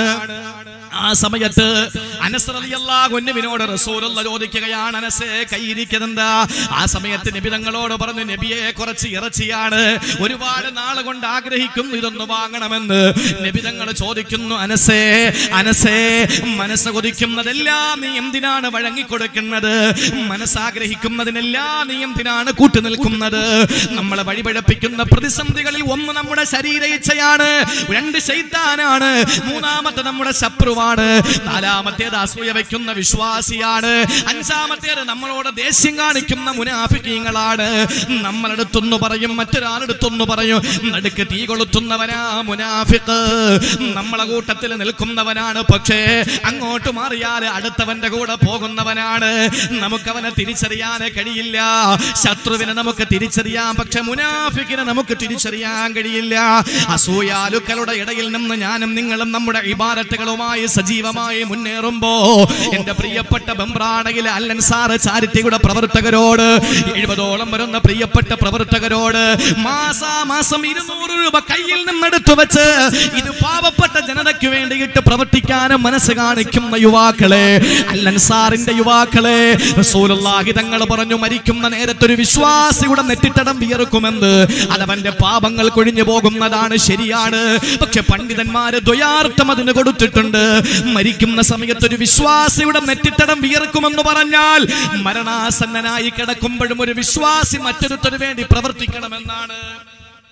ആ സമയത്ത് അനസ്രലിയല്ലാകുന്നവിനോട് റസൂലുള്ള ചോദിക്കുകയാണ് അനസേ കൈയിരിക്കുന്നതെന്താ ആ സമയത്ത് നബി തങ്ങളോട് പറഞ്ഞു നബിയെ കുറച്ച് ഇറച്ചിയാണ് ഒരുപാട് നാള് കൊണ്ട് ആഗ്രഹിക്കുന്നു ഇതൊന്ന് വാങ്ങണമെന്ന് നബി തങ്ങൾ ചോദിക്കുന്നു അനസേ അനസേ മനസ്സ് കൊതിക്കുന്നതെല്ലാം നീ എന്തിനാണ് വഴങ്ങിക്കൊടുക്കുന്നത് മനസ്സാഗ്രഹിക്കുന്നതിനെല്ലാം നീ എന്തിനാണ് കൂട്ടു നിൽക്കുന്നത് നമ്മളെ വഴിപഴപ്പിക്കുന്ന പ്രതിസന്ധികളിൽ ഒന്ന് നമ്മുടെ ശരീര ഇച്ഛയാണ് രണ്ട് ശൈത്താനാണ് മൂന്നാമത്തെ നമ്മുടെ ശത്രുവാണ് നാലാമത്തേത് അസൂയ വെക്കുന്ന വിശ്വാസിയാണ് അഞ്ചാമത്തേത് നമ്മളോട് ദേഷ്യം കാണിക്കുന്ന മുനാഫിക്കീങ്ങളാണ് നമ്മളെടുത്തൊന്നു പറയും മറ്റൊരാളെടുത്തൊന്നു പറയും നടുക്ക് തീ കൊളുത്തുന്നവനാ മുനാഫിക്ക് നമ്മളെ കൂട്ടത്തിൽ നിൽക്കുന്നവനാണ് പക്ഷേ അങ്ങോട്ട് മാറിയാൽ അടുത്തവന്റെ കൂടെ പോകുന്നവനാണ് നമുക്കവനെ തിരിച്ചറിയാൻ കഴിയില്ല ശത്രുവിനെ നമുക്ക് തിരിച്ചറിയാം പക്ഷെ മുനാഫിക്കിനെ നമുക്ക് തിരിച്ചറിയാൻ കഴിയില്ല അസൂയാലുക്കളുടെ ഇടയിൽ നിന്ന് ഞാനും നിങ്ങളും നമ്മുടെ ഇബാരത്തുകളുമായി സജീവമായി മുന്നേറുമ്പോ എന്റെ പ്രിയപ്പെട്ട ബംബ്രാണയിലെ അല്ലൻ സാറ് ചാരിറ്റിയുടെ പ്രവർത്തകരോട് എഴുപതോളം വരുന്ന പ്രിയപ്പെട്ട പ്രവർത്തകരോട് മാസാമാസം ഇരുന്നൂറ് രൂപ കയ്യിൽ നിന്നെടുത്തു വെച്ച് ഇത് പാവപ്പെട്ട ജനതയ്ക്ക് വേണ്ടിയിട്ട് പ്രവർത്തിക്കാനും മനസ്സ് കാണിക്കുന്ന യുവാക്കളെ അല്ലൻ സാറിന്റെ യുവാക്കളെ റസൂലുള്ളാഹി തങ്ങൾ പറഞ്ഞു മരിക്കുന്ന നേരത്തൊരു വിശ്വാസിയുടെ നെറ്റിത്തടം വിയർക്കുമെന്ന് അതവന്റെ പാപങ്ങൾ കൊഴിഞ്ഞു പോകുന്നതാണ് ശരിയാണ് പക്ഷെ പണ്ഡിതന്മാര് ദ്വയാർത്ഥം അതിന് കൊടുത്തിട്ടുണ്ട് മരിക്കുന്ന സമയത്ത് ഒരു വിശ്വാസിയുടെ നെറ്റിത്തടം വിയർക്കുമെന്ന് പറഞ്ഞാൽ മരണാസന്നനായി കിടക്കുമ്പോഴും ഒരു വിശ്വാസി മറ്റൊരുത്തരു വേണ്ടി പ്രവർത്തിക്കണമെന്നാണ്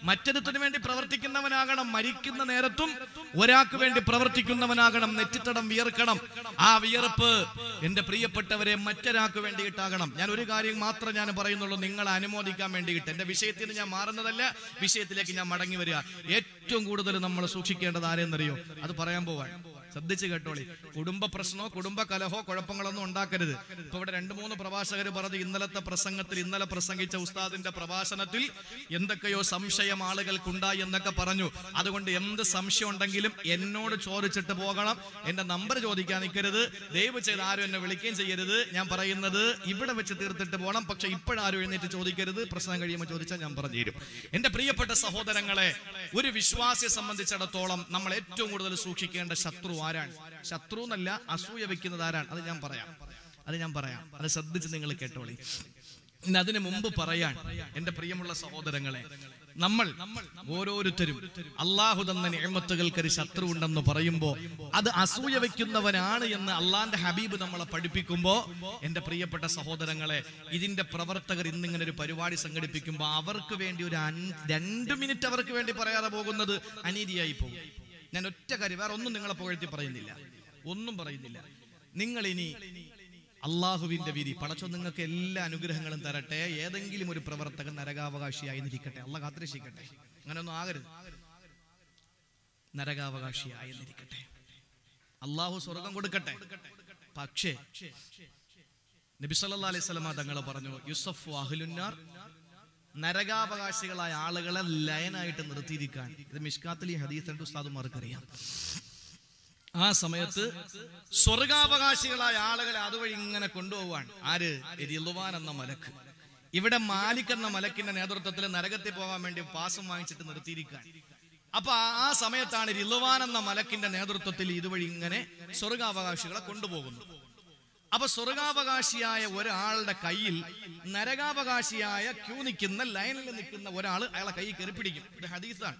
മറ്റൊരുത്തിന് വേണ്ടി പ്രവർത്തിക്കുന്നവനാകണം മരിക്കുന്ന നേരത്തും ഒരാൾക്ക് വേണ്ടി പ്രവർത്തിക്കുന്നവനാകണം നെറ്റിത്തടം വിയർക്കണം ആ വിയർപ്പ് എന്റെ പ്രിയപ്പെട്ടവരെ മറ്റൊരാൾക്ക് വേണ്ടിയിട്ടാകണം ഞാൻ ഒരു കാര്യം മാത്രം ഞാൻ പറയുന്നുള്ളൂ നിങ്ങളെ അനുമോദിക്കാൻ വേണ്ടിയിട്ട് എന്റെ വിഷയത്തിൽ ഞാൻ മാറുന്നതല്ല വിഷയത്തിലേക്ക് ഞാൻ മടങ്ങി വരിക ഏറ്റവും കൂടുതൽ നമ്മൾ സൂക്ഷിക്കേണ്ടത് ആരെന്നറിയോ അത് പറയാൻ പോവാൻ ശ്രദ്ധിച്ച് കേട്ടോളി കുടുംബ പ്രശ്നമോ കുടുംബ കലഹോ കുഴപ്പങ്ങളൊന്നും ഉണ്ടാക്കരുത് ഇപ്പൊ ഇവിടെ രണ്ട് മൂന്ന് പ്രഭാഷകർ പറഞ്ഞു ഇന്നലത്തെ പ്രസംഗത്തിൽ ഇന്നലെ പ്രസംഗിച്ച ഉസ്താദിന്റെ പ്രഭാഷണത്തിൽ എന്തൊക്കെയോ സംശയം ആളുകൾക്കുണ്ടായി എന്നൊക്കെ പറഞ്ഞു അതുകൊണ്ട് എന്ത് സംശയം ഉണ്ടെങ്കിലും എന്നോട് ചോദിച്ചിട്ട് പോകണം എന്റെ നമ്പർ ചോദിക്കാൻ നിൽക്കരുത് ദയവ് ചെയ്ത് ആരും എന്നെ വിളിക്കുകയും ചെയ്യരുത് ഞാൻ പറയുന്നത് ഇവിടെ വെച്ച് തീർത്തിട്ട് പോകണം പക്ഷെ ഇപ്പോഴാരും എഴുന്നേറ്റ് ചോദിക്കരുത് പ്രശ്നം കഴിയുമ്പോൾ ചോദിച്ചാൽ ഞാൻ പറഞ്ഞു തരും എന്റെ പ്രിയപ്പെട്ട സഹോദരങ്ങളെ ഒരു വിശ്വാസിയെ സംബന്ധിച്ചിടത്തോളം നമ്മൾ ഏറ്റവും കൂടുതൽ സൂക്ഷിക്കേണ്ട ശത്രു ആരാണ് ശത്രു എന്നല്ല അസൂയ വെക്കുന്നത് ആരാണ് അത് ഞാൻ പറയാം അത് ഞാൻ പറയാം അത് ശ്രദ്ധിച്ച് നിങ്ങൾ കേട്ടോളി ഇന്ന് അതിനു മുമ്പ് പറയാൻ എന്റെ പ്രിയമുള്ള സഹോദരങ്ങളെ നമ്മൾ ഓരോരുത്തരും അള്ളാഹു തന്ന നിയമത്തുകൾക്ക് ഒരു ശത്രു ഉണ്ടെന്ന് പറയുമ്പോ അത് അസൂയ വെക്കുന്നവനാണ് എന്ന് അള്ളാന്റെ ഹബീബ് നമ്മളെ പഠിപ്പിക്കുമ്പോ എന്റെ പ്രിയപ്പെട്ട സഹോദരങ്ങളെ ഇതിന്റെ പ്രവർത്തകർ ഇന്നിങ്ങനെ ഒരു പരിപാടി സംഘടിപ്പിക്കുമ്പോ അവർക്ക് വേണ്ടി ഒരു അഞ്ച് രണ്ട് മിനിറ്റ് അവർക്ക് വേണ്ടി പറയാതെ പോകുന്നത് അനീതിയായി പോകും ഞാൻ ഒറ്റ കാര്യം വേറെ ഒന്നും നിങ്ങളെ പുകഴ്ത്തി പറയുന്നില്ല ഒന്നും പറയുന്നില്ല നിങ്ങൾ ഇനി അള്ളാഹുവിന്റെ വിധി പടച്ചോ നിങ്ങൾക്ക് എല്ലാ അനുഗ്രഹങ്ങളും തരട്ടെ ഏതെങ്കിലും ഒരു പ്രവർത്തകൻ നരകാവകാശിയായി നിരിക്കട്ടെ അള്ള കാത്തിരക്ഷിക്കട്ടെ അങ്ങനെയൊന്നും ആകരുത് നരകാവകാശിയായി നിരിക്കട്ടെ അള്ളാഹു സ്വർഗം കൊടുക്കട്ടെ പക്ഷേ നബി സല്ലല്ലാഹു അലൈഹി സ്വലമ തങ്ങൾ പറഞ്ഞു യുസഫ് അഹ്ലുന്നാർ നരകാവകാശികളായ ആളുകളെ ലയനായിട്ട് നിർത്തിയിരിക്കാൻ ഇത് മിഷ്കാത്തിൽ ഈ ഹദീസ് രണ്ട് ഉസ്താദുമാർക്ക് അറിയാം ആ സമയത്ത് സ്വർഗാവകാശികളായ ആളുകളെ അതുവഴി ഇങ്ങനെ കൊണ്ടുപോവാൻ ആര് റിലുവാൻ എന്ന മലക്ക് ഇവിടെ മാലിക് എന്ന മലക്കിന്റെ നേതൃത്വത്തിൽ നരകത്തിൽ പോകാൻ വേണ്ടി പാസം വാങ്ങിച്ചിട്ട് നിർത്തിയിരിക്കാൻ അപ്പൊ ആ- ആ സമയത്താണ് റിലുവാൻ എന്ന മലക്കിന്റെ നേതൃത്വത്തിൽ ഇതുവഴി ഇങ്ങനെ സ്വർഗാവകാശികളെ കൊണ്ടുപോകുന്നു അപ്പൊ സ്വർഗാവകാശിയായ ഒരാളുടെ കയ്യിൽ നരകാവകാശിയായ ക്യൂ നിൽക്കുന്ന ലൈനിൽ നിൽക്കുന്ന ഒരാൾ അയാളെ കൈ കയറി പിടിക്കും ഇത് ഹദീസാണ്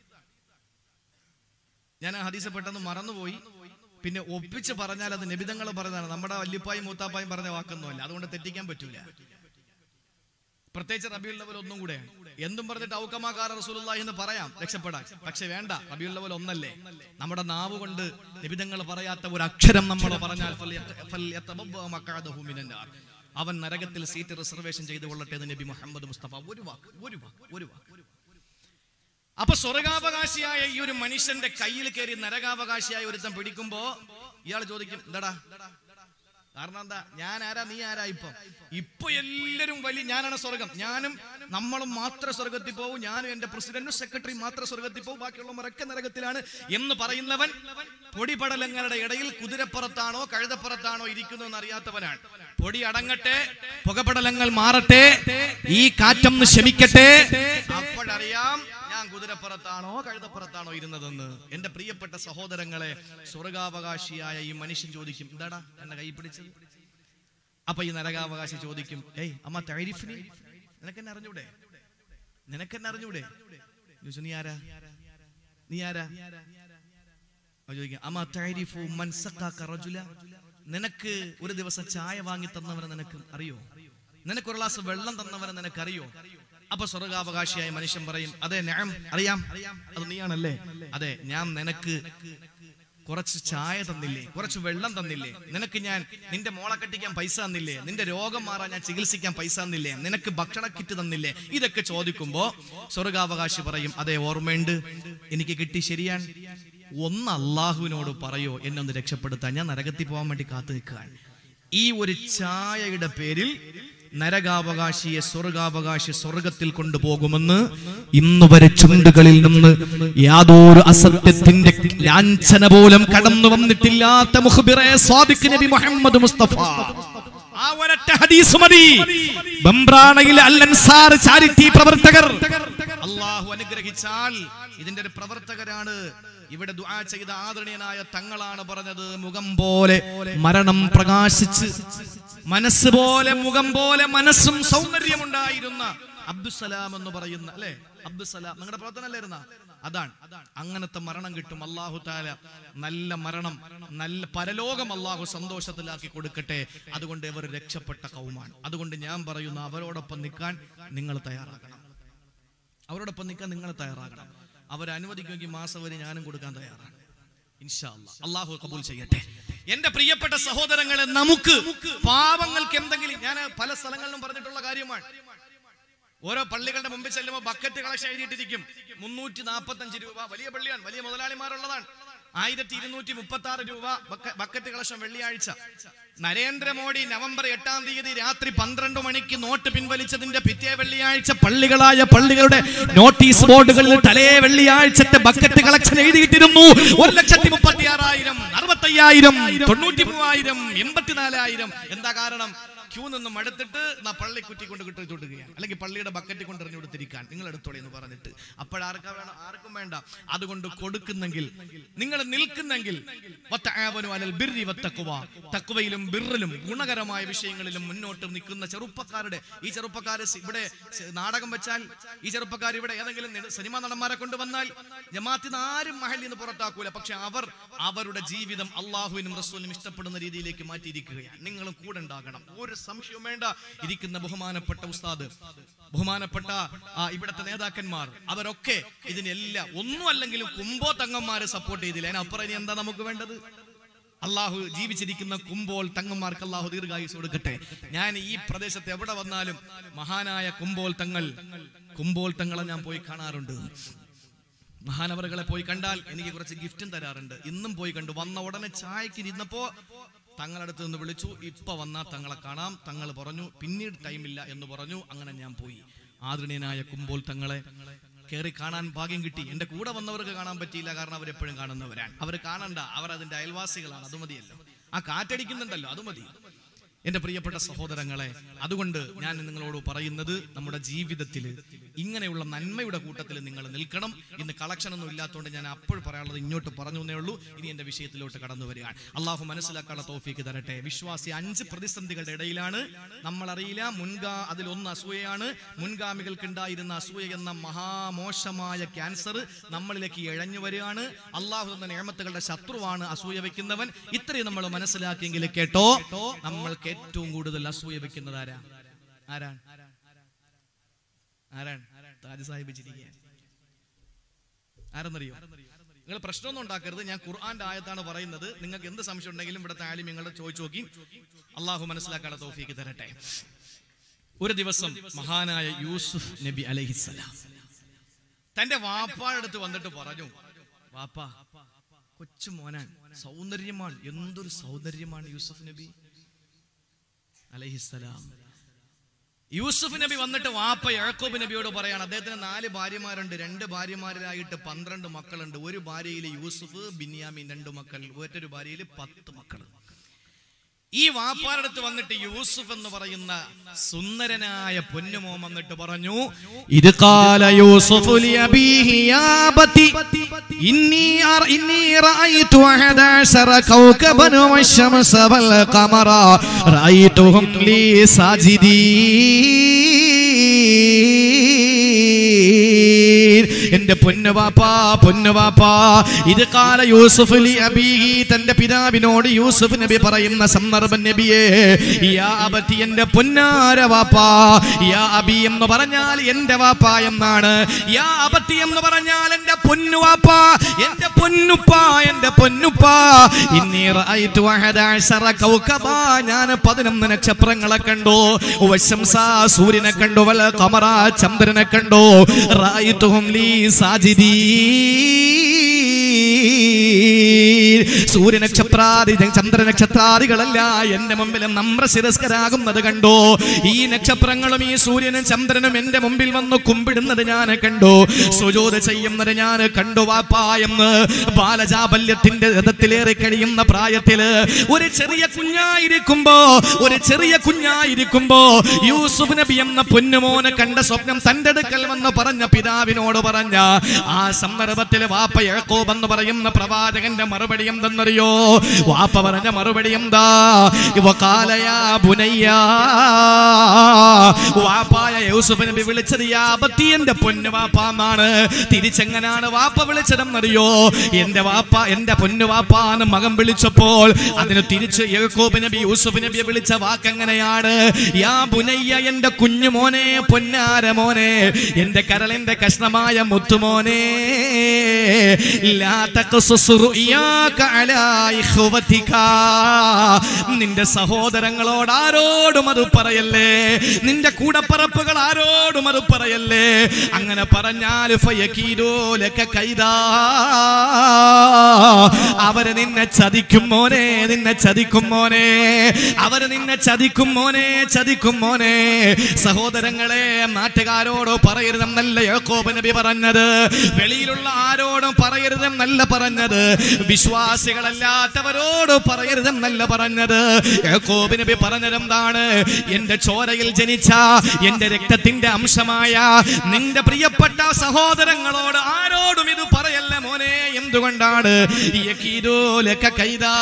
ഞാൻ ആ ഹദീസ് പെട്ടെന്ന് മറന്നുപോയി പിന്നെ ഒപ്പിച്ച് പറഞ്ഞാൽ അത് നിബിതങ്ങൾ പറഞ്ഞതാണ് നമ്മുടെ വല്യപ്പായും മൂത്താപ്പായും പറഞ്ഞ വാക്കൊന്നുമല്ല അതുകൊണ്ട് തെറ്റിക്കാൻ പറ്റൂല പ്രത്യേകിച്ച് റബിയുൽ ലവൽ ഒന്നും കൂടെ എന്തും പറഞ്ഞിട്ട് ഔക്കമാക്കാർ റസൂലുള്ളാഹി എന്ന് പറയാം രക്ഷപ്പെടാൻ പക്ഷെ വേണ്ട റബിയുൽ ലവൽ ഒന്നല്ലേ നമ്മുടെ നാവ് കൊണ്ട് നിബിതങ്ങൾ പറയാത്ത ഒരു അക്ഷരം നമ്മൾ പറഞ്ഞാൽ ഫല്യത്ത- ഫല്യത്തബവ്വഅ മഖഅദഹു മിനൻ നാർ. അവൻ നരകത്തിൽ സീറ്റ് റിസർവേഷൻ ചെയ്തു കൊള്ളട്ടെ എന്ന് നബി മുഹമ്മദ് മുസ്തഫ ഒരു വാക്ക് ഒരു വാക്ക് ഒരു വാക്ക് അപ്പൊ സ്വർഗാവകാശിയായ ഈ ഒരു മനുഷ്യന്റെ കയ്യിൽ കയറി നരകാവകാശിയായ ഒരുത്തൻ പിടിക്കുമ്പോ ഇയാൾ ചോദിക്കും എന്താടാ കാരണം എന്താ ഞാൻ ആരാ നീ ആരാ ഇപ്പൊ ഇപ്പൊ എല്ലാരും വലിയ ഞാനാണ് സ്വർഗം ഞാനും നമ്മളും മാത്രം സ്വർഗത്തിൽ പോകും ഞാനും എന്റെ പ്രസിഡന്റും സെക്രട്ടറി മാത്രം സ്വർഗത്തിൽ പോകും ബാക്കിയുള്ളവരൊക്കെ നരകത്തിലാണ് എന്ന് പറയുന്നവൻ പൊടിപടലങ്ങളുടെ ഇടയിൽ കുതിരപ്പുറത്താണോ കഴുതപ്പുറത്താണോ ഇരിക്കുന്നു എന്ന് അറിയാത്തവനാണ് പൊടി അടങ്ങട്ടെ പുകപടലങ്ങൾ മാറട്ടെ ഈ കാറ്റൊന്ന് ശമിക്കട്ടെ അപ്പോഴറിയാം ഞാൻ കുതിരപ്പുറത്താണോ കഴുതപ്പുറത്താണോ ഇരുന്നതെന്ന് എന്റെ പ്രിയപ്പെട്ട സഹോദരങ്ങളെ സ്വർഗാവകാശിയായ ഈ മനുഷ്യൻ ചോദിക്കും എന്താടാ എന്നെ കൈ പിടിച്ചത് അപ്പൊ ഈ നരകാവകാശി ചോദിക്കും ഏയ് അമ്മ തൈരിഫിനി നിനക്കെന്നെ അറിഞ്ഞൂടെ നിനക്കെന്നെ അറിഞ്ഞൂടെ ചോദിച്ചു നീ ആരാ നീ ആരാ അവൻ ചോദിക്കും അമ്മ തൈരിഫു മൻ സഖാക റജുല നിനക്ക് ഒരു ദിവസം ചായ വാങ്ങി തന്നവനെ നിനക്ക് അറിയോ നിനക്ക് ഒരു ഗ്ലാസ് വെള്ളം തന്നവനെ നിനക്ക് അറിയോ അപ്പൊ സ്വർഗാവകാശിയായ മനുഷ്യൻ പറയും അതെ ഞാൻ അറിയാം അത് നീയാണല്ലേ അതെ ഞാൻ നിനക്ക് കുറച്ച് ചായ തന്നില്ലേ കുറച്ച് വെള്ളം തന്നില്ലേ നിനക്ക് ഞാൻ നിന്റെ മോളെ കെട്ടിക്കാൻ പൈസ തന്നില്ലേ നിന്റെ രോഗം മാറാൻ ഞാൻ ചികിത്സിക്കാൻ പൈസ തന്നില്ലേ നിനക്ക് ഭക്ഷണ കിറ്റ് തന്നില്ലേ ഇതൊക്കെ ചോദിക്കുമ്പോ സ്വർഗാവകാശി പറയും അതെ ഓർമ്മയുണ്ട് എനിക്ക് കിട്ടി ശരിയാണ് ഒന്ന് അള്ളാഹുവിനോട് പറയോ എന്നെ ഒന്ന് രക്ഷപ്പെടുത്താൻ ഞാൻ നരകത്തിൽ പോകാൻ വേണ്ടി കാത്തു നിൽക്കാൻ ഈ ഒരു ചായയുടെ പേരിൽ നരകാവകാശിയെ സ്വർഗാവകാശി സ്വർഗത്തിൽ കൊണ്ടുപോകുമെന്ന് ഇന്ന് വരെ ചുണ്ടുകളിൽ നിന്ന് യാതൊരു അസത്യത്തിന്റെ ലാഞ്ചന പോലും കടന്നു വന്നിട്ടില്ലാത്ത മുഖ്ബിറെ സ്വാദിഖ് നബി മുഹമ്മദ് മുസ്തഫ ആ ഒരൊറ്റ ഹദീസ് മതി ബംബ്രാണയിലെ അൽ അൻസാർ ചാരിറ്റി പ്രവർത്തകർ അള്ളാഹു അനുഗ്രഹിച്ചാൽ ഇതിന്റെ ഒരു പ്രവർത്തകരാണ് ഇവിടെ ദുആ ചെയ്ത ആദരണീയനായ തങ്ങളാണ് പറഞ്ഞത് മുഖം പോലെ മരണം പ്രകാശിച്ച് മനസ്സ് പോലെ മുഖം പോലെ മനസ്സും സൗന്ദര്യമുണ്ടായിരുന്ന അബ്ദുസലാം എന്ന് പറയുന്ന അല്ലെ അബ്ദുസലാം നിങ്ങളുടെ പ്രവർത്തനം അല്ലായിരുന്ന അതാണ് അങ്ങനത്തെ മരണം കിട്ടും അള്ളാഹു താല നല്ല മരണം നല്ല പരലോകം അള്ളാഹു സന്തോഷത്തിലാക്കി കൊടുക്കട്ടെ അതുകൊണ്ട് ഇവർ രക്ഷപ്പെട്ട കൗമാണ് അതുകൊണ്ട് ഞാൻ പറയുന്നു അവരോടൊപ്പം നിൽക്കാൻ നിങ്ങൾ തയ്യാറാകണം അവരോടൊപ്പം നിൽക്കാൻ നിങ്ങൾ തയ്യാറാകണം അവരനുവദിക്കുമെങ്കിൽ മാസം വരെ ഞാനും കൊടുക്കാൻ തയ്യാറാണ് ഇൻഷാ അല്ലാ. അള്ളാഹു കബൂൽ ചെയ്യട്ടെ എന്റെ പ്രിയപ്പെട്ട സഹോദരങ്ങളെ നമുക്ക് പാവങ്ങൾക്ക് എന്തെങ്കിലും ഞാൻ പല സ്ഥലങ്ങളിലും പറഞ്ഞിട്ടുള്ള കാര്യമാണ് ഓരോ പള്ളികളുടെ മുമ്പിൽ ചെല്ലുമ്പോൾ ബക്കറ്റ് കളക്ഷൻ എഴുതിയിട്ടിരിക്കും മുന്നൂറ്റി നാൽപ്പത്തി അഞ്ച് രൂപ വലിയ പള്ളിയാണ് വലിയ മുതലാളിമാരുള്ളതാണ് ആയിരത്തി ഇരുന്നൂറ്റി മുപ്പത്തി ആറ് രൂപ ബക്ക- ബക്കറ്റ് കളക്ഷൻ വെള്ളിയാഴ്ച നരേന്ദ്രമോദി നവംബർ എട്ടാം തീയതി രാത്രി പന്ത്രണ്ട് മണിക്ക് നോട്ട് പിൻവലിച്ചതിന്റെ പിറ്റേ വെള്ളിയാഴ്ച പള്ളികളായ പള്ളികളുടെ നോട്ടീസ് ബോർഡുകളിൽ തലേ വെള്ളിയാഴ്ചത്തെ ബക്കറ്റ് കളക്ഷൻ എഴുതിയിട്ടിരുന്നു ഒരു ലക്ഷത്തി മുപ്പത്തി ആറായിരം അറുപത്തയ്യായിരം തൊണ്ണൂറ്റി മൂവായിരം എൺപത്തിനാലായിരം എന്താ കാരണം ക്യൂ നിന്ന് മടുത്തിട്ട് നാ പള്ളി കുറ്റി കൊണ്ട് കിട്ടിച്ചുകൊടുക്കുകയാണ് അല്ലെങ്കിൽ പള്ളിയുടെ ബക്കറ്റ് കൊണ്ട് എറിഞ്ഞു കൊടുത്തിരിക്കാൻ നിങ്ങൾ എടുത്തോളി എന്ന് പറഞ്ഞിട്ട് അപ്പോഴാർക്കാ വേണം ആർക്കും വേണ്ട അതുകൊണ്ട് കൊടുക്കുന്നെങ്കിൽ നിങ്ങൾ നിൽക്കുന്നെങ്കിൽ വത്തആവനു അലൽ ബിർരി വത്തഖ്വ. തഖ്വയിലും ബിറിലും ഗുണകരമായ വിഷയങ്ങളിലും മുന്നോട്ട് നിൽക്കുന്ന ചെറുപ്പക്കാരുടെ ഈ ചെറുപ്പക്കാർ ഇവിടെ സ- നാടകം വെച്ചാൽ ഈ ചെറുപ്പക്കാർ ഇവിടെ ഏതെങ്കിലും നെ- സിനിമാ നടന്മാരെ കൊണ്ടുവന്നാൽ ജമാഅത്തിന് ആരും മഹലിൽ നിന്ന് പുറത്താക്കൂല പക്ഷെ അവർ അവരുടെ ജീവിതം അള്ളാഹുവിനും റസൂലിനും ഇഷ്ടപ്പെടുന്ന രീതിയിലേക്ക് മാറ്റിയിരിക്കുകയാണ് നിങ്ങളും കൂടെ ഉണ്ടാകണം ഒരു സംശയവും വേണ്ട ഇരിക്കുന്ന ബഹുമാനപ്പെട്ട ഉസ്താദ് ബഹുമാനപ്പെട്ട ആ, ഇവിടുത്തെ നേതാക്കന്മാർ അവരൊക്കെ ഇതിനെല്ലാം ഒന്നും അല്ലെങ്കിലും കുമ്പോ തങ്ങന്മാരെ സപ്പോർട്ട് ചെയ്തില്ല അതിനപ്പുറം ഇനി എന്താ നമുക്ക് വേണ്ടത് അള്ളാഹു ജീവിച്ചിരിക്കുന്ന കുമ്പോൾ തങ്ങന്മാർക്ക് അള്ളാഹു ദീർഘായുസ് കൊടുക്കട്ടെ ഞാൻ ഈ പ്രദേശത്ത് എവിടെ വന്നാലും മഹാനായ കുമ്പോൾ തങ്ങൾ കുമ്പോൾ തങ്ങളെ ഞാൻ പോയി കാണാറുണ്ട് മഹാനവറുകളെ പോയി കണ്ടാൽ എനിക്ക് കുറച്ച് ഗിഫ്റ്റും തരാറുണ്ട് ഇന്നും പോയി കണ്ടു വന്ന ഉടനെ ചായക്ക് ഇരുന്നപ്പോ തങ്ങളടുത്ത് നിന്ന് വിളിച്ചു ഇപ്പൊ വന്നാൽ തങ്ങളെ കാണാം തങ്ങൾ പറഞ്ഞു പിന്നീട് ടൈമില്ല എന്ന് പറഞ്ഞു അങ്ങനെ ഞാൻ പോയി ആദരണീയനായ കുമ്പോൾ തങ്ങളെ കയറി കാണാൻ ഭാഗ്യം കിട്ടി എന്റെ കൂടെ വന്നവർക്ക് കാണാൻ പറ്റിയില്ല കാരണം അവരെപ്പോഴും കാണുന്നവരാണ് അവർ കാണണ്ട അവർ അതിന്റെ അയൽവാസികളാണ് അത് മതിയല്ലോ ആ കാറ്റടിക്കുന്നുണ്ടല്ലോ അത് മതി എന്റെ പ്രിയപ്പെട്ട സഹോദരങ്ങളെ അതുകൊണ്ട് ഞാൻ നിങ്ങളോട് പറയുന്നത് നമ്മുടെ ജീവിതത്തിൽ ഇങ്ങനെയുള്ള നന്മയുടെ കൂട്ടത്തിൽ നിങ്ങൾ നിൽക്കണം ഇന്ന് കളക്ഷൻ ഒന്നും ഇല്ലാത്തതുകൊണ്ട് ഞാൻ അപ്പോൾ പറയാനുള്ളത് ഇങ്ങോട്ട് പറഞ്ഞു എന്നേ ഉള്ളൂ ഇനി എന്റെ വിഷയത്തിലോട്ട് കടന്നു വരികയാണ് അള്ളാഹു മനസ്സിലാക്കാനുള്ള തോഫിക്ക് തരട്ടെ വിശ്വാസി അഞ്ച് പ്രതിസന്ധികളുടെ ഇടയിലാണ് നമ്മൾ അറിയില്ല മുൻഗാ അതിൽ ഒന്ന് അസൂയയാണ് മുൻഗാമികൾക്ക് ഉണ്ടായിരുന്ന അസൂയ എന്ന മഹാമോശമായ ക്യാൻസർ നമ്മളിലേക്ക് ഇഴഞ്ഞു വരികയാണ് അള്ളാഹു എന്ന നിയമത്തുകളുടെ ശത്രുവാണ് അസൂയ വെക്കുന്നവൻ ഇത്രയും നമ്മൾ മനസ്സിലാക്കിയെങ്കിൽ കേട്ടോ നമ്മൾക്ക് ഏറ്റവും കൂടുതൽ അസൂയ വെക്കുന്നത് ആരാ ആരാണ് ആരാണ് താജ് സാഹിബ് ചിരിക്കുക ആരെന്നറിയോ നിങ്ങൾ പ്രശ്നമൊന്നും ഉണ്ടാക്കരുത് ഞാൻ ഖുർആന്റെ ആയത്താണ് പറയുന്നത് നിങ്ങൾക്ക് എന്ത് സംശയം ഉണ്ടെങ്കിലും ഇവിടുത്തെ ആലിം നിങ്ങളെ ചോദിച്ചു നോക്കി അള്ളാഹു മനസ്സിലാക്കാനുള്ള തോഫിക്ക് തരട്ടെ ഒരു ദിവസം മഹാനായ യൂസുഫ് നബി അലഹിസലാം തന്റെ വാപ്പാടടുത്ത് വന്നിട്ട് പറഞ്ഞു വാപ്പ കൊച്ചു മോനാൻ സൗന്ദര്യമാണ് എന്തൊരു സൗന്ദര്യമാണ് യൂസുഫ് നബി അലഹിസലാം യൂസുഫ് നബി വന്നിട്ട് വാപ്പ യാക്കോബ് നബിയോട് പറയാണ് അദ്ദേഹത്തിന് നാല് ഭാര്യമാരുണ്ട് രണ്ട് ഭാര്യമാരിലായിട്ട് പന്ത്രണ്ട് മക്കളുണ്ട് ഒരു ഭാര്യയിൽ യൂസുഫ് ബിന്യാമീൻ രണ്ട് മക്കൾ മറ്റൊരു ഭാര്യയിൽ പത്ത് മക്കൾ ഈ വാപ്പാരടുത്ത് വന്നിട്ട് യൂസുഫ് എന്ന് പറയുന്ന സുന്ദരനായ പൊന്നുമോൻ വന്നിട്ട് പറഞ്ഞു ഇത് കാല യൂസുഫ് ലിഅബീഹി യാ ബതി ഇന്നി അർ ഇന്നി റഅയ്തു അഹദ അശറ കൗകബൻ വശംസ വൽ ഖമറ റഅയ്തുഹും ലീ സാജിദീൻ എന്റെ പൊന്നുവാപ്പാ പൊന്നുവാപ്പാ ഇത് കാല യൂസുഫ് ലി അബീഹി തന്റെ പിതാവിനോട് യൂസുഫ് നബി പറയുന്ന സന്ദർഭം നബിയെ യാ അബതി എന്റെ പൊന്നാര വാപ്പാ യാ അബി എന്ന് പറഞ്ഞാൽ എന്റെ വാപ്പ എന്നാണ് യാ അബത്തി എന്ന് പറഞ്ഞാൽ എന്റെ പൊന്നുവാപ്പ എന്റെ പൊന്നുപ്പ എന്റെ പൊന്നുപ്പ ഇന്നി റഅയ്തു അഹദ അശറ കൗകബ ഞാൻ പതിനൊന്ന് നക്ഷത്രങ്ങളെ കണ്ടു വശംസ സൂര്യനെ കണ്ടു വൽ ഖമറ ചന്ദ്രനെ കണ്ടു റഅയ്തുഹും ലീ സാജിദീൻ സൂര്യനക്ഷത്രാദി ചന്ദ്രനക്ഷത്രാദികളല്ല എന്റെ മുമ്പിൽ നമ്രശിരസ്കരാകുന്നത് കണ്ടോ ഈ നക്ഷത്രങ്ങളും ഈ സൂര്യനും ചന്ദ്രനും എന്റെ മുമ്പിൽ വന്ന് കുമ്പിടുന്നത് ഞാൻ കണ്ടു സുജോത് ചെയ്യുന്നത് ഞാൻ കണ്ടു വാപ്പാ എന്ന് ബാലജാബല്യത്തിന്റെ രഥത്തിലേറി കഴിയുന്ന പ്രായത്തില് ഒരു ചെറിയ കുഞ്ഞായിരിക്കുമ്പോ ഒരു ചെറിയ കുഞ്ഞായിരിക്കുമ്പോ യൂസുഫ് നബി എന്ന പൊന്നുമോനെ കണ്ട സ്വപ്നം തന്റെ അടുക്കൽ വന്ന് പറഞ്ഞ പിതാവിനോട് പറഞ്ഞ ആ സന്ദർഭത്തിൽ വാപ്പ യഴക്കോബ് എന്ന് പറയുന്ന പ്രവാ പ്രവാചകന്റെ മറുപടി എന്തെന്നറിയോ വാപ്പ പറഞ്ഞ മറുപടി എന്താ വകാലയാ ബുനയ്യ വാപ്പായ യൂസുഫ് നബി വിളിച്ചത് യാ അബത്തി എന്റെ പൊന്നു വാപ്പ എന്നാണ് തിരിച്ചെങ്ങനാണ് വാപ്പ വിളിച്ചതെന്നറിയോ എന്റെ വാപ്പ എന്റെ പൊന്നു വാപ്പാന്ന് മകൻ വിളിച്ചപ്പോൾ അതിന് തിരിച്ച് യാക്കോബ് നബി യൂസുഫ് നബിയെ വിളിച്ച വാക്കെങ്ങനെയാണ് യാ ബുനയ്യ എന്റെ കുഞ്ഞു മോനെ പൊന്നാര മോനെ എന്റെ കരളിന്റെ കഷ്ണമായ മുത്തുമോനെ ലാ തഖ്സുസ് റുയാക അലാ ഇഖ്വതിക. നിന്റെ സഹോദരങ്ങളോട് ആരോടും അത് പറയല്ലേ നിന്റെ കൂടപ്പറപ്പുകൾ ആരോടും അത് പറയല്ലേ അങ്ങനെ പറഞ്ഞാൽ ഫയകീദൂ ലക കൈദാ. അവര് നിന്നെ ചതിക്കും മോനെ നിന്നെ ചതിക്കും മോനെ അവര് നിന്നെ ചതിക്കും മോനെ ചതിക്കും മോനെ സഹോദരങ്ങളെ നാട്ടുകാരോട് പറയരുതെന്നല്ല യാക്കോബ് നബി പറഞ്ഞത് വെളിയിലുള്ള ആരോടും പറയരുതെന്നല്ല പറഞ്ഞത് വിശ്വാസികളല്ലാത്തവരോട് പറയരുതെന്നല്ല പറഞ്ഞത് യാക്കോബ് നബി പറഞ്ഞത് എന്താണ് എന്റെ ചോരയിൽ ജനിച്ച എന്റെ രക്തത്തിന്റെ അംശമായ നിന്റെ പ്രിയപ്പെട്ട സഹോദരങ്ങളോട് ആരോടും ഇത് പറയല്ല മോനെ എന്തുകൊണ്ടാണ് യക്കീദൂലക കൈദാ.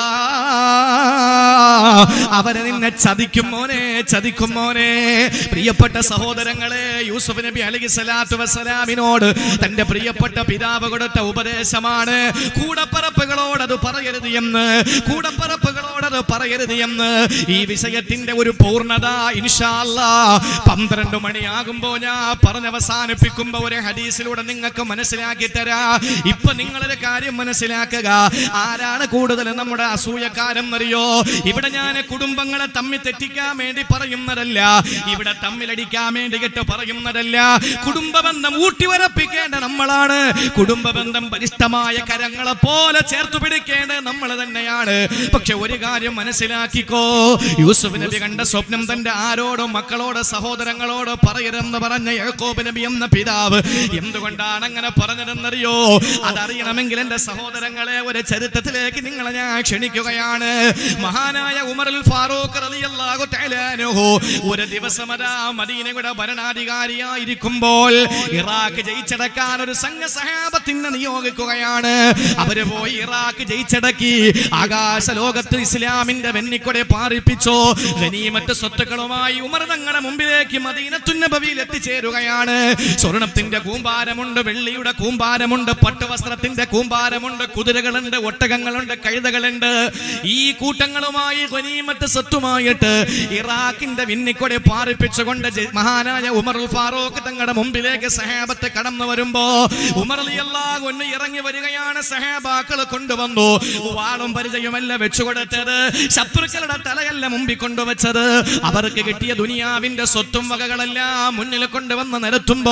അവരെ നിന്നെ ചതിക്കും മോനെ ചതിക്കും മോനെ പ്രിയപ്പെട്ട സഹോദരങ്ങളെ യൂസുഫ് നബി അലൈഹി സ്വലാത്തു വസ്സലാമിനോട് തന്റെ പ്രിയപ്പെട്ട പിതാവ് കൊടുത്ത ഉപദേശമാണ് കൂടപ്പറപ്പുകളോട് അത് പറയരുത് എന്ന് കൂടപ്പറപ്പുകളോട് അത് പറയരുത് എന്ന് ഈ വിഷയത്തിന്റെ ഒരു പൂർണ്ണത ഇൻഷാല്ല പന്ത്രണ്ട് മണിയാകുമ്പോ ഞാൻ പറഞ്ഞവസാനിപ്പിക്കുമ്പോ ഒരു ഹദീസിലൂടെ നിങ്ങൾക്ക് മനസ്സിലാക്കി തരാ ഇപ്പൊ നിങ്ങളൊരു കാര്യം മനസ്സിലാക്കുക ആരാണ് കൂടുതൽ നമ്മുടെ അസൂയക്കാരം എന്നറിയോ ഇവിടെ ഞാൻ കുടുംബങ്ങളെ തമ്മിൽ തെറ്റിക്കാൻ വേണ്ടി പറയുന്നതല്ല ഇവിടെ തമ്മിലടിക്കാൻ വേണ്ടിയിട്ട് പറയുന്നതല്ല കുടുംബ ബന്ധം ഊട്ടിവരപ്പിക്കേണ്ട നമ്മളാണ് കുടുംബ ബന്ധം ബലിഷ്ഠമായ കരങ്ങളെ പോലെ ചേർത്തു പിടിക്കേണ്ട നമ്മൾ തന്നെയാണ് പക്ഷെ ഒരു കാര്യം മനസ്സിലാക്കിക്കോ യൂസുഫ് നബി കണ്ട സ്വപ്നം തന്റെ ആരോടോ മക്കളോട് സഹോദരങ്ങളോട് പറയരുതെന്ന് പറഞ്ഞ യാക്കോബ് നബി എന്ന പിതാവ് എന്തുകൊണ്ടാണ് അങ്ങനെ പറഞ്ഞതെന്നറിയോ അതറിയണമെങ്കിൽ എന്റെ സഹോദരങ്ങളെ ഒരു ചരിത്രത്തിലേക്ക് നിങ്ങളെ ഞാൻ ക്ഷണിക്കുകയാണ് മഹാനായ ഉമറുൽ ഫാറൂഖ് റളിയല്ലാഹു തആല അൻഹു ഒരു ദിവസം അതാ മദീനയുടെ ഭരണാധികാരിയായിരിക്കുമ്പോൾ ഇറാഖ് ജയിച്ചടക്കാൻ ഒരു സംഘ സഹാബത്തിനെ നിയോഗിക്കുകയാണ് അവര് പോയി ഇറാഖ് ജയിച്ചടക്കി ആകാശ ലോകത്ത് ഇസ്ലാമിന്റെ വെന്നിക്കൊടെ പാറിപ്പിച്ചോ ഗനീമറ്റ് സ്വത്തുക്കളുമായി ഉമർ തങ്ങളുടെ മുമ്പിലേക്ക് മദീനത്തുന്നബവിയിൽ എത്തിച്ചേരുകയാണ് സ്വർണത്തിന്റെ കൂമ്പാരമുണ്ട് വെള്ളിയുടെ കൂമ്പാരമുണ്ട് പട്ടുവസ്ത്രത്തിന്റെ കൂമ്പാരമുണ്ട് കുതിരകളുണ്ട് ഒട്ടകങ്ങളുണ്ട് കഴുതകളുണ്ട് ഈ കൂട്ടങ്ങളുമായി ഗനീമത്ത് സ്വത്തുമായിട്ട് ഇറാഖിന്റെ വിന്നിക്കൊടെ പാറിപ്പിച്ചുകൊണ്ട് ജെ- മഹാനായ ഉമർ ഫാറൂഖ് തങ്ങളുടെ മുമ്പിലേക്ക് സഹാബത്ത് കടന്നു വരുമ്പോ ഉമർ അലിയല്ലാഹു ഒന്ന് ഇറങ്ങി വരികയാണ് സഹാബാക്കൾ കൊണ്ടുവന്നു വാളും പരിചയമല്ല വെച്ചു കൊടുത്തത് ശത്രുക്കളുടെ തലയല്ല മുമ്പിൽ കൊണ്ടുവച്ചത് അവർക്ക് കിട്ടിയ ദുനിയാവിന്റെ സ്വത്തും വകകളെല്ലാം മുന്നിൽ കൊണ്ടുവന്ന് നിരത്തുമ്പോ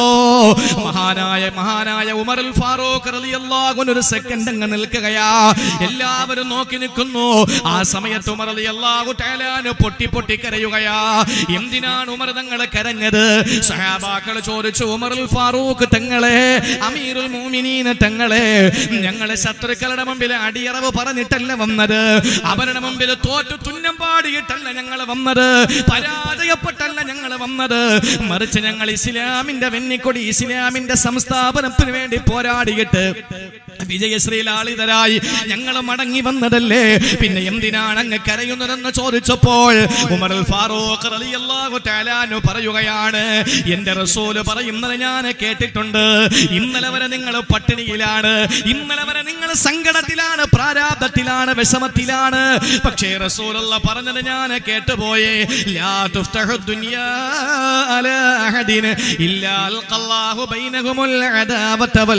മഹാനായ മഹാനായ ഉമറുൽ ഫാറൂഖ് റളിയല്ലാഹു അൻഹു ഒരു സെക്കൻഡ് അങ്ങ് നിൽക്കുകയാ എല്ലാവരും നോക്കി നിൽക്കുന്നു ആ സമയത്ത് ഉമർ റളിയല്ലാഹു തആലാന് പൊട്ടി പൊട്ടി കരയുകയാ എന്തിനാണ് ഉമർ തങ്ങളെ കരഞ്ഞത് സഹാബാക്കൾ ചോദിച്ചു ഉമറുൽ ഫാറൂഖ് തങ്ങളെ അമീറുൽ മൂമിനീന തങ്ങളെ ഞങ്ങളെ ശത്രുക്കളുടെ മുമ്പിൽ അടിയറവ് പറഞ്ഞിട്ടല്ല വന്നത് അവരുടെ മുമ്പിൽ തോറ്റു തുന്നം പാടിയിട്ടല്ല ഞങ്ങൾ വന്നത് പരാജയപ്പെട്ടല്ല ഞങ്ങൾ വന്നത് മറിച്ച് ഞങ്ങൾ ഇസ്ലാമിന്റെ വെന്നിക്കൊടി ഇസ്ലാമിന്റെ സംസ്ഥാപനത്തിന് വേണ്ടി പോരാടിയിട്ട് വിജയശ്രീലാളിതരായി ഞങ്ങൾ മടങ്ങി വന്നതല്ലേ പിന്നെ എന്തിനാണ് അങ്ങ് കരയുന്നതെന്ന് ചോദിച്ചപ്പോൾ ഉമറുൽ ഫാറൂഖ് റളിയല്ലാഹു തആല അൻഹു പറയുകയാണ് എന്റെ റസൂല് പറയുന്നത് ഞാൻ കേട്ടിട്ടുണ്ട് ഇന്നലെ വരെ നിങ്ങൾ പട്ടിണിയിലാണ് ഇന്നലെ വരെ നിങ്ങൾ സങ്കടത്തിലാണ് പ്രാരാബ്ധത്തിലാണ് വിഷമത്തിലാണ് പക്ഷേ റസൂലുള്ള പറഞ്ഞത് ഞാൻ കേട്ടുപോയേ ലാ തുഫ്തഹു ദുനിയാ അലാ അഹദിൻ ഇല്ലാ അൽഖല്ലാഹു ബൈനഹുമുൽ അദാവത വൽ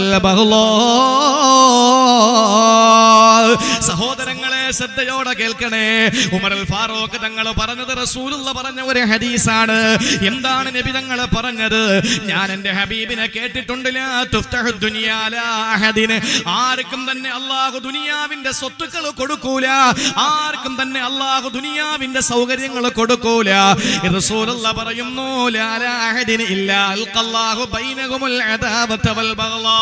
ബഗ്ളാ സഹോദരങ്ങളെ ശ്രദ്ധയോടെ കേൾക്കണേ ഉമറുൽ ഫാറൂഖ് തങ്ങൾ പറഞ്ഞത് റസൂലുള്ള പറഞ്ഞ ഒരു ഹദീസാണ് എന്താണ് നബി തങ്ങൾ പറഞ്ഞത് ഞാൻ എന്റെ ഹബീബിനെ കേട്ടിട്ടുണ്ട് ലാ തുഫ്തഹു ദുനിയാ ലാ അഹദിന്. ആർക്കും തന്നെ അള്ളാഹു ദുനിയാവിന്റെ സ്വത്തുക്കൾ കൊടുക്കൂല ആർക്കും തന്നെ അള്ളാഹു ദുനിയാവിന്റെ സൗകര്യങ്ങൾ കൊടുക്കൂല റസൂലുള്ള പറയുന്നു ലാ ലാ അഹദിൻ ഇല്ലാ അൽഖല്ലാഹു ബൈനഹുമുൽ അദാവത വൽ ബഗ്ളാ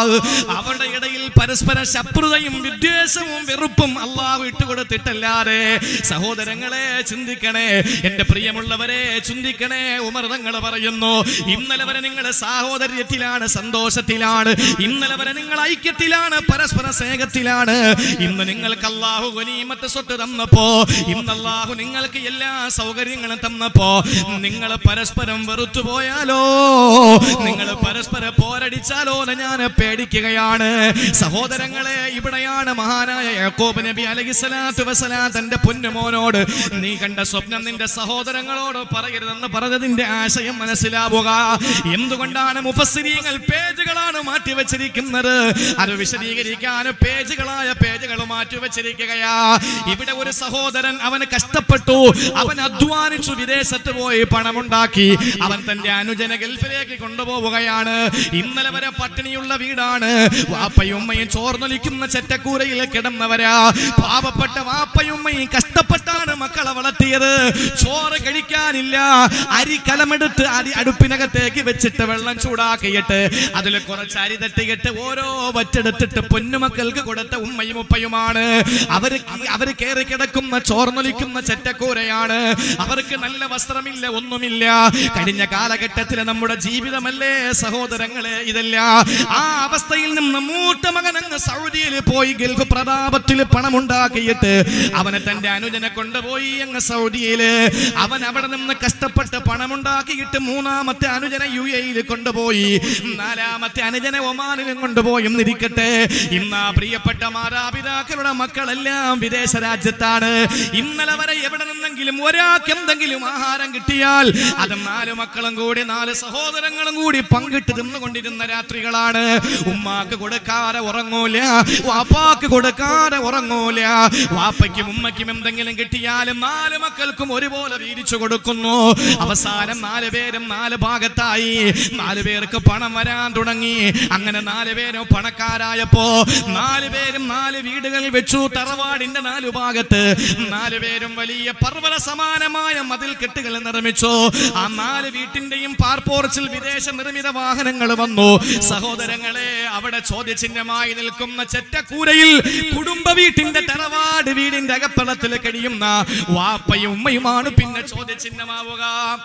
അവരുടെ ഇടയിൽ പരസ്പര ശത്രുതയും വിദ്വേഷവും വെറുപ്പും അള്ളാഹു ഇട്ടുകൊടുത്തിട്ടല്ലാതെ സഹോദരങ്ങളെ ചിന്തിക്കണേ എന്റെ പ്രിയമുള്ളവരെ ചിന്തിക്കണേ ഉമർ തങ്ങൾ പറയുന്നു ഇന്നലെ വരെ നിങ്ങൾ സാഹോദര്യത്തിലാണ് സന്തോഷത്തിലാണ് ഇന്നലെ വരെ നിങ്ങൾ ഐക്യത്തിലാണ് പരസ്പര സ്നേഹത്തിലാണ് ഇന്ന് നിങ്ങൾക്ക് അള്ളാഹു ഗനീമത്ത് സ്വത്ത് തന്നപ്പോ ഇന്ന് അള്ളാഹു നിങ്ങൾക്ക് എല്ലാ സൗകര്യങ്ങളും തന്നപ്പോ നിങ്ങൾ പരസ്പരം വെറുത്തു പോയാലോ നിങ്ങൾ പരസ്പരം പോരടിച്ചാലോ എന്ന് ഞാൻ പേടിക്കുകയാണ് സഹോദരങ്ങളെ ഇവിടെയാണ് മഹാനായ യാക്കോബ് നബി അലഹിസ്സലാത്തു വസ്സലാം തന്റെ പൊന്നുമോനോട് നീ കണ്ട സ്വപ്നം നിന്റെ സഹോദരങ്ങളോട് പറയരുതെന്ന് പറഞ്ഞതിന്റെ ആശയം മനസ്സിലാവുക എന്തുകൊണ്ടാണ് മുഫസ്സിരീങ്ങൾ പേജുകളാണ് മാറ്റി വെച്ചിരിക്കുന്നത് അത് വിശദീകരിക്കാൻ പേജുകളായ പേജുകൾ മാറ്റി വെച്ചിരിക്കുകയാ ഇവിടെ ഒരു സഹോദരൻ അവന് കഷ്ടപ്പെട്ടു അവൻ അധ്വാനിച്ചു വിദേശത്ത് പോയി പണമുണ്ടാക്കി അവൻ തന്റെ അനുജന ഗൾഫിലേക്ക് കൊണ്ടുപോവുകയാണ് ഇന്നലെ വരെ പട്ടിണിയുള്ള വീടാണ് വാപ്പയും ഉമ്മയും ചോർന്നൊലിക്കുന്ന ചെറ്റക്കൂരയിൽ കിടന്നവരാ പാവപ്പെട്ട വാപ്പയും ഉമ്മയും കഷ്ടപ്പെട്ടാണ് മക്കളെ വളർത്തിയത് ചോറ് കഴിക്കാനില്ല അരി കലമെടുത്ത് അരി അടുപ്പിനകത്തേക്ക് വെച്ചിട്ട് വെള്ളം ചൂടാക്കിയിട്ട് അതിൽ കുറച്ച് അരി തട്ടിയിട്ട് ഓരോ വറ്റെടുത്തിട്ട് പൊന്നുമക്കൾക്ക് കൊടുത്ത ഉമ്മയും ഉപ്പയുമാണ് അവര് അവര് കയറി കിടക്കുന്ന ചോർന്നൊലിക്കുന്ന ചെറ്റക്കൂരയാണ് അവർക്ക് നല്ല വസ്ത്രമില്ല ഒന്നുമില്ല കഴിഞ്ഞ കാലഘട്ടത്തിൽ നമ്മുടെ ജീവിതമല്ലേ സഹോദരങ്ങളെ ഇതല്ല ആ അവസ്ഥയിൽ നിന്ന് മൂത്ത മകൻ അങ്ങ് സൗദിയിൽ പോയി ഗൾഫ് പ്രതാപത്തിൽ പണമുണ്ടാക്കിയിട്ട് അവനെ തന്റെ അനുജനെ കൊണ്ടുപോയി അങ്ങ് സൗദിയില് അവൻ അവിടെ നിന്ന് കഷ്ടപ്പെട്ട് പണമുണ്ടാക്കിയിട്ട് മൂന്നാമത്തെ അനുജനെ യു എയിൽ കൊണ്ടുപോയി നാലാമത്തെ അനുജനെ ഒമാനിലും കൊണ്ടുപോയി എന്നിരിക്കട്ടെ ഇന്ന് ആ പ്രിയപ്പെട്ട മാതാപിതാക്കളുടെ മക്കളെല്ലാം വിദേശ രാജ്യത്താണ് ഇന്നലെ വരെ എവിടെ നിന്നെങ്കിലും ഒരാൾക്ക് എന്തെങ്കിലും ആഹാരം കിട്ടിയാൽ അത് നാല് മക്കളും കൂടി നാല് സഹോദരങ്ങളും കൂടി പങ്കിട്ട് തിന്നുകൊണ്ടിരുന്ന രാത്രികളാണ് ഉമ്മാക്ക് കൊടുക്കാതെ ഉറങ്ങൂല വാപ്പാക്ക് കൊടുക്കാതെ ഉറങ്ങൂല വാപ്പയ്ക്കും ഉമ്മയ്ക്കും എന്തെങ്കിലും കിട്ടിയാലും നാല് മക്കൾക്കും ഒരുപോലെ വീതിച്ചു കൊടുക്കുന്നു അവസാനം നാല് പേരും നാല് ഭാഗത്തായി നാല് പേർക്ക് പണം വരാൻ തുടങ്ങി അങ്ങനെ നാല് പേരും പണക്കാരായപ്പോ നാല് പേരും നാല് വീടുകൾ വെച്ചു തറവാടിന്റെ നാലു ഭാഗത്ത് നാല് പേരും വലിയ പർവ്വത സമാനമായ മതിൽ കെട്ടുകൾ നിർമ്മിച്ചു ആ നാല് വീട്ടിന്റെയും പാർപ്പോർച്ചിൽ വിദേശ നിർമ്മിത വാഹനങ്ങൾ വന്നു സഹോദരങ്ങളെ അവിടെ ചോദ്യചിഹ്നമായി നിൽക്കുന്ന ചെറ്റക്കൂരയിൽ കുടുംബ വീട്ടിന്റെ തറവാട് വീടിന്റെ അകത്തളത്തിൽ കഴിയുന്ന വാപ്പയും ഉമ്മയുമാണ് പിന്നെ ചോദ്യചിഹ്നമാവുക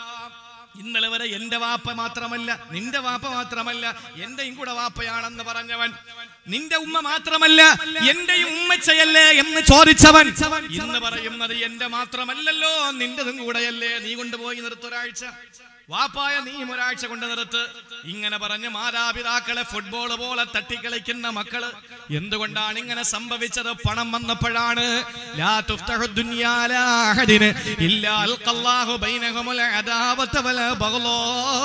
ഇന്നലെ വരെ എന്റെ വാപ്പ മാത്രമല്ല നിന്റെ വാപ്പ മാത്രമല്ല എന്റെയും കൂടെ വാപ്പയാണെന്ന് പറഞ്ഞവൻ നിന്റെ ഉമ്മ മാത്രമല്ല എന്റെയും ഉമ്മച്ചയല്ലേ എന്ന് ചോദിച്ചവൻ ഇന്ന് പറയുന്നത് എന്റെ മാത്രമല്ലല്ലോ നിന്റെതും കൂടെയല്ലേ നീ കൊണ്ടുപോയി നിർത്തൊരാഴ്ച വാപ്പായ നീ ഒരാഴ്ച കൊണ്ട് നിർത്ത് ഇങ്ങനെ പറഞ്ഞ് മാതാപിതാക്കളെ ഫുട്ബോൾ പോലെ തട്ടിക്കളിക്കുന്ന മക്കള് എന്തുകൊണ്ടാണ് ഇങ്ങനെ സംഭവിച്ചത് പണം വന്നപ്പോഴാണ് ലാ തുഫ്തഹു ദുനിയാ ലാ അഹദിന് ഇല്ലാ അൽഖല്ലാഹു ബൈനഹുമുൽ അദാവത വൽ ബഗ്ളാ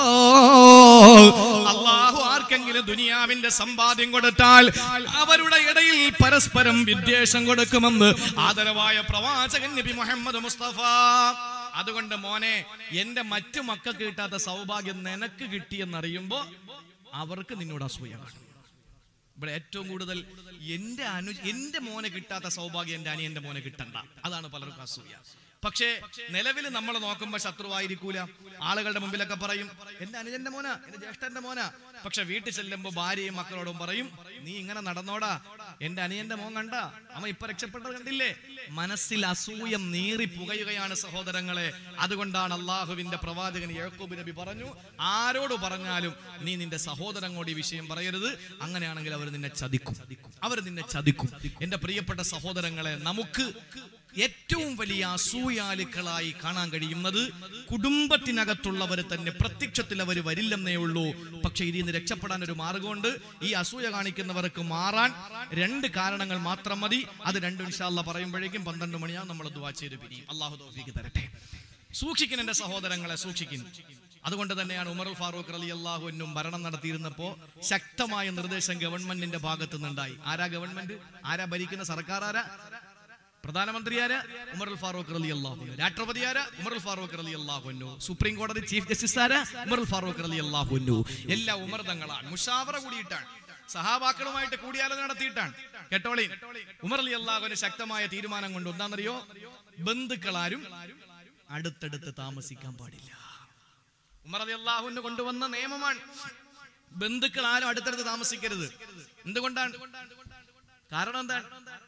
അല്ലാഹു ആർക്കെങ്കിലും ദുനിയാവിന്റെ സമ്പാദ്യം കൊടുത്താൽ അവരുടെ ഇടയിൽ പരസ്പരം വിദ്വേഷം കൊടുക്കുമെന്ന് ആദരവായ പ്രവാചകൻ നബി മുഹമ്മദ് മുസ്തഫ അതുകൊണ്ട് മോനെ എന്റെ മറ്റു മക്കൾക്ക് കിട്ടാത്ത സൗഭാഗ്യം നിനക്ക് കിട്ടിയെന്നറിയുമ്പോ അവർക്ക് നിന്നോട് അസൂയ കാണും ഇവിടെ ഏറ്റവും കൂടുതൽ എന്റെ അനു എന്റെ മോനെ കിട്ടാത്ത സൗഭാഗ്യം എന്റെ അനിയന്റെ മോനെ കിട്ടണ്ട അതാണ് പലർക്കും അസൂയ പക്ഷേ നിലവിൽ നമ്മൾ നോക്കുമ്പോ ശത്രുവായിരിക്കൂല ആളുകളുടെ മുമ്പിലൊക്കെ പറയും എന്റെ അനുജന്റെ മോന എന്റെ ജ്യേഷ്ഠന്റെ മോന പക്ഷെ വീട്ടിൽ ചെല്ലുമ്പോ ഭാര്യയും മക്കളോടും പറയും നീ ഇങ്ങനെ നടന്നോടാ എന്റെ അനിയന്റെ മോൻ കണ്ട അവൻ ഇപ്പൊ രക്ഷപ്പെട്ടത് കണ്ടില്ലേ മനസ്സിൽ അസൂയം നീറി പുകയുകയാണ് സഹോദരങ്ങളെ അതുകൊണ്ടാണ് അള്ളാഹുവിന്റെ പ്രവാചകൻ യാക്കൂബ് നബി പറഞ്ഞു ആരോട് പറഞ്ഞാലും നീ നിന്റെ സഹോദരങ്ങളോട് ഈ വിഷയം പറയരുത് അങ്ങനെയാണെങ്കിൽ അവർ നിന്നെ ചതിക്കും അവർ നിന്നെ ചതിക്കും എന്റെ പ്രിയപ്പെട്ട സഹോദരങ്ങളെ നമുക്ക് ഏറ്റവും വലിയ അസൂയാലുക്കളായി കാണാൻ കഴിയുന്നത് കുടുംബത്തിനകത്തുള്ളവർ തന്നെ പ്രത്യക്ഷത്തിൽ അവർ വരില്ലെന്നേ ഉള്ളൂ പക്ഷെ ഇതിൽ നിന്ന് രക്ഷപ്പെടാൻ ഒരു മാർഗമുണ്ട് ഈ അസൂയ കാണിക്കുന്നവർക്ക് മാറാൻ രണ്ട് കാരണങ്ങൾ മാത്രം മതി അത് രണ്ടും ഇൻഷാല്ല പറയുമ്പോഴേക്കും പന്ത്രണ്ട് മണിയാവും നമ്മൾ ദുവാ ചെയ്ത് പിരിയും അള്ളാഹു തോഫിക്ക് തരട്ടെ സൂക്ഷിക്കുന്ന എന്റെ സഹോദരങ്ങളെ സൂക്ഷിക്കുന്നു അതുകൊണ്ട് തന്നെയാണ് ഉമർ ഫാറൂഖ് അലി അള്ളാഹുവിനും ഭരണം നടത്തിയിരുന്നപ്പോ ശക്തമായ നിർദ്ദേശം ഗവൺമെന്റിന്റെ ഭാഗത്തു നിന്നുണ്ടായി ആരാ ഗവൺമെന്റ് ആരാ ഭരിക്കുന്ന സർക്കാർ ആരാ പ്രധാനമന്ത്രി ആര് ഉമർ ഫാറൂഖ് അലി അള്ളാഹു രാഷ്ട്രപതി ആര് ഉമർ ഫാറൂഖ് അലി അള്ളാഹുന്നു സുപ്രീം കോടതി ചീഫ് ജസ്റ്റിസ് ആര് ഉമർ ഫാറൂഖ് അലി അള്ളാഹുന്നു എല്ലാ ഉമർദങ്ങളാണ് മുഷാവറ കൂടിയിട്ടാണ് സഹാബാക്കളുമായിട്ട് കൂടിയാലോചന നടത്തിയിട്ടാണ് കേട്ടോളി ഉമർ അലി അള്ളാഹുവിന് ശക്തമായ തീരുമാനം കൊണ്ട് എന്താണെന്നറിയോ ബന്ധുക്കളാരും അടുത്തടുത്ത് താമസിക്കാൻ പാടില്ല ഉമർ അലി അള്ളാഹുവിന് കൊണ്ടുവന്ന നിയമമാണ് ബന്ധുക്കൾ ആരും അടുത്തടുത്ത് താമസിക്കരുത് എന്തുകൊണ്ടാണ് കാരണം എന്താണ്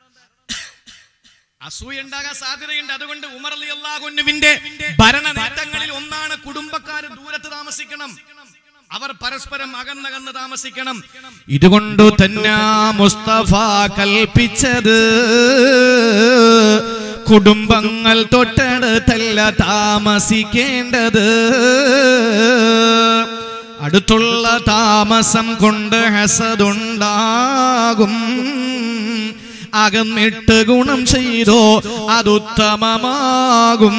അസൂയ ഉണ്ടാകാൻ സാധ്യതയുണ്ട് അതുകൊണ്ട് ഉമർ അലി അള്ളാഹുവിന്റെ ഭരണ നേട്ടങ്ങളിൽ ഒന്നാണ് കുടുംബക്കാർ ദൂരത്ത് താമസിക്കണം അവർ പരസ്പരം അകന്നകന്ന് താമസിക്കണം ഇതുകൊണ്ടു തന്നെ മുസ്തഫ കൽപ്പിച്ചത് കുടുംബങ്ങൾ തൊട്ടടുത്തല്ല താമസിക്കേണ്ടത് അടുത്തുള്ള താമസം കൊണ്ട് ഹസതുണ്ടാകും അകന്നിട്ട് ഗുണം ചെയ്തോ അതുത്തമമാകും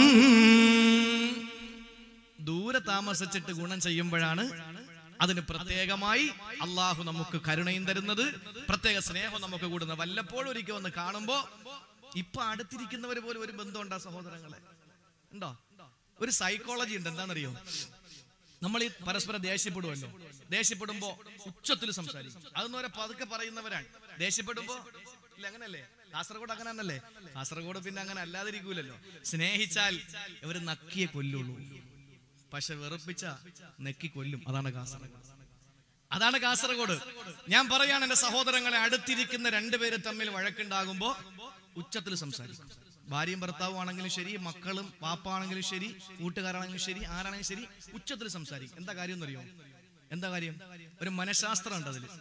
ദൂരെ താമസിച്ചിട്ട് ഗുണം ചെയ്യുമ്പോഴാണ് അതിന് പ്രത്യേകമായി അള്ളാഹു നമുക്ക് കരുണയും തരുന്നത് പ്രത്യേക സ്നേഹം നമുക്ക് കൂടുന്നത് വല്ലപ്പോഴും ഒരിക്കൽ വന്ന് കാണുമ്പോ ഇപ്പൊ അടുത്തിരിക്കുന്നവർ പോലും ഒരു ബന്ധമുണ്ടോ സഹോദരങ്ങളെ ഉണ്ടോ ഒരു സൈക്കോളജി ഉണ്ട് എന്താണെന്നറിയോ നമ്മൾ ഈ പരസ്പരം ദേഷ്യപ്പെടുമല്ലോ ദേഷ്യപ്പെടുമ്പോ ഉച്ചത്തിൽ സംസാരിക്കും അതൊന്നും വരെ പതുക്കെ പറയുന്നവരാണ് ദേഷ്യപ്പെടുമ്പോ ഇല്ല അങ്ങനല്ലേ കാസർഗോഡ് അങ്ങനെ തന്നെയല്ലേ കാസർഗോഡ് പിന്നെ അങ്ങനെ അല്ലാതിരിക്കൂലല്ലോ സ്നേഹിച്ചാൽ ഇവര് നക്കിയെ കൊല്ലുള്ളൂ പക്ഷെ വെറുപ്പിച്ച നെക്കി കൊല്ലും അതാണ് കാസർഗോഡ് അതാണ് കാസർഗോഡ് ഞാൻ പറയാണ് എന്റെ സഹോദരങ്ങളെ അടുത്തിരിക്കുന്ന രണ്ടുപേര് തമ്മിൽ വഴക്കുണ്ടാകുമ്പോ ഉച്ചത്തിൽ സംസാരിക്കും ഭാര്യയും ഭർത്താവും ആണെങ്കിലും ശരി മക്കളും വാപ്പാണെങ്കിലും ശരി കൂട്ടുകാരാണെങ്കിലും ശരി ആരാണെങ്കിലും ശരി ഉച്ചത്തിൽ സംസാരിക്കും എന്താ കാര്യം എന്നറിയോ എന്താ കാര്യം ഒരു മനഃശാസ്ത്രം ഉണ്ട് അതിൽ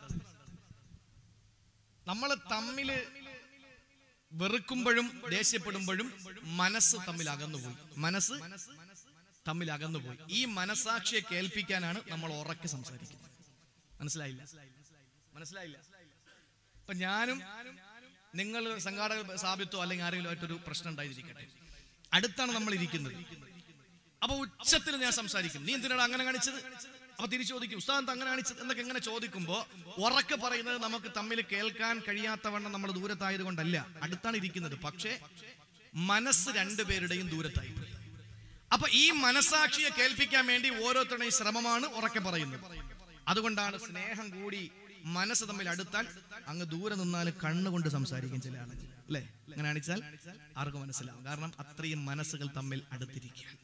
നമ്മൾ തമ്മില് വെറുക്കുമ്പോഴും ദേഷ്യപ്പെടുമ്പോഴും മനസ്സ് തമ്മിൽ അകന്നുപോയി മനസ്സ് തമ്മിൽ അകന്നുപോയി ഈ മനസാക്ഷിയെ കേൾപ്പിക്കാനാണ് നമ്മൾ ഉറക്കെ സംസാരിക്കുന്നത് മനസ്സിലായില്ല മനസ്സിലായില്ല ഇപ്പൊ ഞാനും നിങ്ങൾ സംഘാടക സാബിത്തോ അല്ലെങ്കിൽ ആരെങ്കിലും ആയിട്ടൊരു പ്രശ്നം ഉണ്ടായിരിക്കട്ടെ അടുത്താണ് നമ്മൾ ഇരിക്കുന്നത് അപ്പൊ ഉച്ചത്തിൽ ഞാൻ സംസാരിക്കും നീ എന്തിനാണ് അങ്ങനെ കാണിച്ചത് അപ്പൊ തിരിച്ചു ചോദിക്കും ഉസ്താദ് അങ്ങനെ കാണിച്ചത് എന്നൊക്കെ എങ്ങനെ ചോദിക്കുമ്പോ ഉറക്കെ പറയുന്നത് നമുക്ക് തമ്മിൽ കേൾക്കാൻ കഴിയാത്തവണ്ണം നമ്മൾ ദൂരത്തായത് കൊണ്ടല്ല അടുത്താണ് ഇരിക്കുന്നത് പക്ഷേ മനസ്സ് രണ്ടുപേരുടെയും ദൂരത്തായി പോയി. അപ്പൊ ഈ മനസാക്ഷിയെ കേൾപ്പിക്കാൻ വേണ്ടി ഓരോരുത്തരുടെയും ശ്രമമാണ് ഉറക്കെ പറയുന്നത് അതുകൊണ്ടാണ് സ്നേഹം കൂടി മനസ്സ് തമ്മിൽ അടുത്താൽ അങ്ങ് ദൂരെ നിന്നാൽ കണ്ണുകൊണ്ട് സംസാരിക്കും ചില ആളുകൾ അല്ലേ അങ്ങനെ കാണിച്ചാൽ ആർക്കും മനസ്സിലാവും കാരണം അത്രയും മനസ്സുകൾ തമ്മിൽ അടുത്തിരിക്കുകയാണ്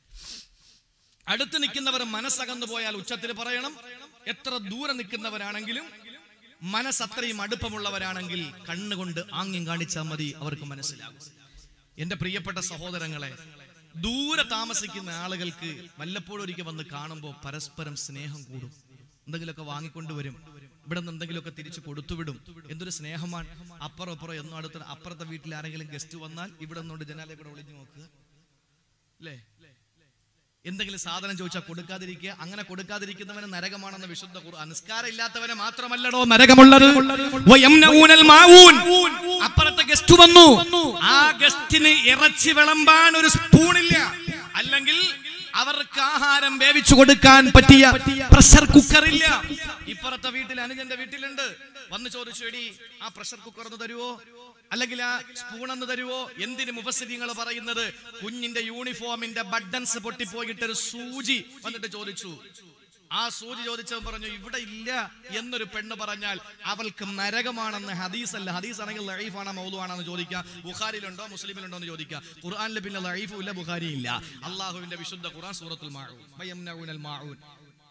അടുത്ത് നിൽക്കുന്നവർ മനസ്സകന്നു പോയാൽ ഉച്ചത്തിൽ പറയണം എത്ര ദൂരെ നിൽക്കുന്നവരാണെങ്കിലും മനസ്സ് അത്രയും അടുപ്പമുള്ളവരാണെങ്കിൽ കണ്ണുകൊണ്ട് ആംഗ്യം കാണിച്ചാൽ മതി അവർക്ക് മനസ്സിലാകും എന്റെ പ്രിയപ്പെട്ട സഹോദരങ്ങളെ ദൂരെ താമസിക്കുന്ന ആളുകൾക്ക് വല്ലപ്പോഴും ഒരിക്കൽ വന്ന് കാണുമ്പോൾ പരസ്പരം സ്നേഹം കൂടും എന്തെങ്കിലുമൊക്കെ വാങ്ങിക്കൊണ്ടുവരും ഇവിടെ നിന്ന് എന്തെങ്കിലുമൊക്കെ തിരിച്ചു കൊടുത്തുവിടും എന്തൊരു സ്നേഹമാണ് അപ്പുറം അപ്പുറം എന്നും അടുത്ത അപ്പുറത്തെ വീട്ടിൽ ആരെങ്കിലും ഗസ്റ്റ് വന്നാൽ ഇവിടെ നിന്നുകൊണ്ട് ജനാലെ കൂടെ ഒളിഞ്ഞു നോക്കുക അല്ലേ എന്തെങ്കിലും സാധനം ചോദിച്ചാൽ കൊടുക്കാതിരിക്കുക അങ്ങനെ കൊടുക്കാതിരിക്കുന്നവന് നരകമാണെന്ന് വിശുദ്ധ ഖുർആൻ നിസ്കാരം ഇല്ലാത്തവനെ മാത്രമല്ലടോ നരകമുള്ളത് വയംനഊനൽ മാഊൻ. അപ്പുറത്തെ ഗസ്റ്റ് വന്നു ആ ഗസ്റ്റിന് ഇറച്ചി വിളമ്പാൻ ഒരു സ്പൂണില്ല അല്ലെങ്കിൽ അവർക്ക് ആഹാരം വേവിച്ചു കൊടുക്കാൻ പറ്റിയ പ്രഷർ കുക്കർ ഇല്ല ഇപ്പുറത്തെ വീട്ടിൽ അനുജന്റെ വീട്ടിലുണ്ട് വന്ന് ചോദിച്ചു എടി ആ പ്രഷർ കുക്കർ ഒന്ന് തരുവോ അല്ലെങ്കിൽ ആ സ്പൂൺ ഒന്ന് തരുവോ എന്തിന് മുഫസ്സിരിങ്ങൾ പറയുന്നത് കുഞ്ഞിന്റെ യൂണിഫോമിന്റെ ബട്ടൺസ് പൊട്ടിപ്പോയിട്ടൊരു സൂചി വന്നിട്ട് ചോദിച്ചു ആ സൂചി ചോദിച്ചവൻ പറഞ്ഞു ഇവിടെ ഇല്ല എന്നൊരു പെണ്ണ് പറഞ്ഞാൽ അവൾക്ക് നരകമാണെന്ന് ഹദീസ് അല്ല ഹദീസ് ആണെങ്കിൽ ലൈഫാണോ മൗലുവാണെന്ന് ചോദിക്കാം ബുഖാരിയിലുണ്ടോ മുസ്ലിമിലുണ്ടോ എന്ന് ചോദിക്കാം ഖുർആനിൽ പിന്നെ ലൈഫും ഇല്ല ബുഖാരി ഇല്ല അള്ളാഹുവിന്റെ വിശുദ്ധ ഖുർആൻ സൂറത്തുൽ മാഊൻ വയംനഊനൽ മാഊൻ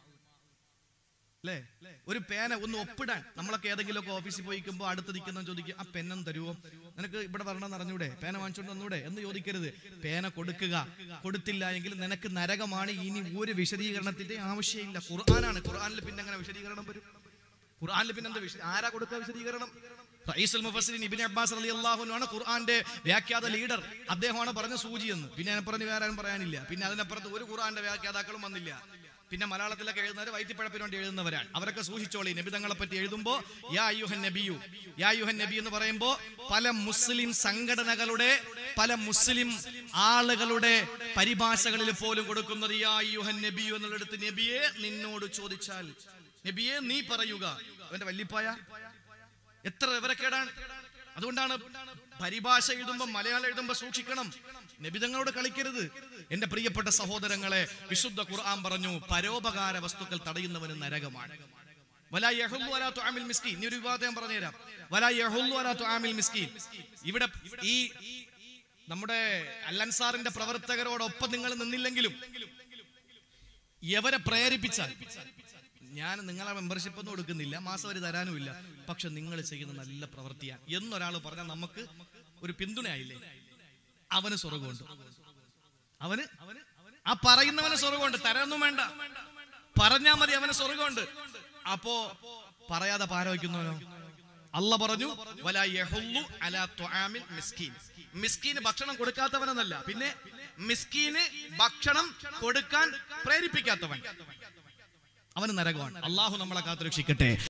അല്ലേ ഒരു പേന ഒന്ന് ഒപ്പിടാൻ നമ്മളൊക്കെ ഏതെങ്കിലും ഒക്കെ ഓഫീസിൽ പോയിക്കുമ്പോൾ അടുത്ത് നിൽക്കുന്ന ചോദിക്കും ആ പെന്നും തരുമോ നിനക്ക് ഇവിടെ വരണം അറിഞ്ഞൂടെ പേന വാങ്ങിച്ചോണ്ട് വന്നൂടെ എന്ന് ചോദിക്കരുത് പേന കൊടുക്കുക കൊടുത്തില്ല എങ്കിൽ നിനക്ക് നരകമാണ് ഇനി ഒരു വിശദീകരണത്തിന്റെ ആവശ്യമില്ല ഖുർആനാണ് ഖുർആനിൽ പിന്നെ അങ്ങനെ വിശദീകരണം വരും ഖുർആനിൽ പിന്നെ എന്താ വിശ- ആരാ കൊടുക്കുക വിശദീകരണം റഈസുൽ മുഫസ്സിരിൻ ഇബ്നു അബ്ബാസ് റളിയല്ലാഹു അൻഹു ആണ് ഖുർആന്റെ വ്യാഖ്യാത ലീഡർ അദ്ദേഹമാണ് പറഞ്ഞ സൂചി എന്ന് പിന്നെ അതിനപ്പുറത്ത് വേറെ ആരും പറയാനില്ല പിന്നെ അതിനപ്പുറത്ത് ഒരു ഖുർആന്റെ വ്യാഖ്യാതാക്കളും വന്നില്ല പിന്നെ മലയാളത്തിലൊക്കെ എഴുതുന്നവർ വൈറ്റിപ്പഴപ്പിന് വേണ്ടി എഴുതുന്നവരാണ് അവരൊക്കെ സൂക്ഷിച്ചോളി നബിതങ്ങളെ പറ്റി എഴുതുമ്പോ യാ യുഹൻ നബിയു യാ യുഹൻ നബി എന്ന് പറയുമ്പോ പല മുസ്ലിം സംഘടനകളുടെ പല മുസ്ലിം ആളുകളുടെ പരിഭാഷകളിൽ പോലും കൊടുക്കുന്നത് യാ യുഹൻ നബിയു എന്നുള്ളിടത്ത് നബിയെ നിന്നോട് ചോദിച്ചാൽ നബിയെ നീ പറയുക അവന്റെ വല്ലിപ്പായ എത്ര വിവരക്കേടാണ് അതുകൊണ്ടാണ് പരിഭാഷ എഴുതുമ്പോ മലയാളം എഴുതുമ്പോ സൂക്ഷിക്കണം നബിതങ്ങളോട് കളിക്കരുത് എന്റെ പ്രിയപ്പെട്ട സഹോദരങ്ങളെ വിശുദ്ധ ഖുർആൻ പറഞ്ഞു പരോപകാര വസ്തുക്കൾ തടയുന്നവന് നരകമാണ് വലാ യഹുല്ലു അലാ തുആമിൽ മിസ്കീൻ ഇനി ഒരു വിവാദം ഞാൻ പറഞ്ഞുതരാം വലാ യഹുല്ലു അലാ തുആമിൽ മിസ്കീൻ ഇവിടെ ഈ നമ്മുടെ അല്ലൻസാറിന്റെ പ്രവർത്തകരോടൊപ്പം നിങ്ങൾ നിന്നില്ലെങ്കിലും എവരെ പ്രേരിപ്പിച്ചാൽ ഞാൻ നിങ്ങളെ മെമ്പർഷിപ്പ് ഒന്നും കൊടുക്കുന്നില്ല മാസം ഒരു തരാനുമില്ല പക്ഷെ നിങ്ങൾ ചെയ്യുന്ന നല്ല പ്രവൃത്തിയാണ് എന്നൊരാൾ പറഞ്ഞാൽ നമുക്ക് ഒരു പിന്തുണയായില്ലേ അവന് സ്വർഗമുണ്ട് അവന് ആ പറയുന്നവന് സ്വർഗമുണ്ട് തരാനൊന്നും വേണ്ട പറഞ്ഞാ മതി അവന് സ്വർഗമുണ്ട് അപ്പോ പറയാതെ പാരവയ്ക്കുന്നവനോ അല്ല പറഞ്ഞു വലാ യഹുല്ലു അലാ തുആമിൽ മിസ്കീൻ മിസ്കീന് ഭക്ഷണം കൊടുക്കാത്തവനെന്നല്ല പിന്നെ മിസ്കീന് ഭക്ഷണം കൊടുക്കാൻ പ്രേരിപ്പിക്കാത്തവൻ അവന് നരകമാണ് അള്ളാഹു നമ്മളെ കാത്തുരക്ഷിക്കട്ടെ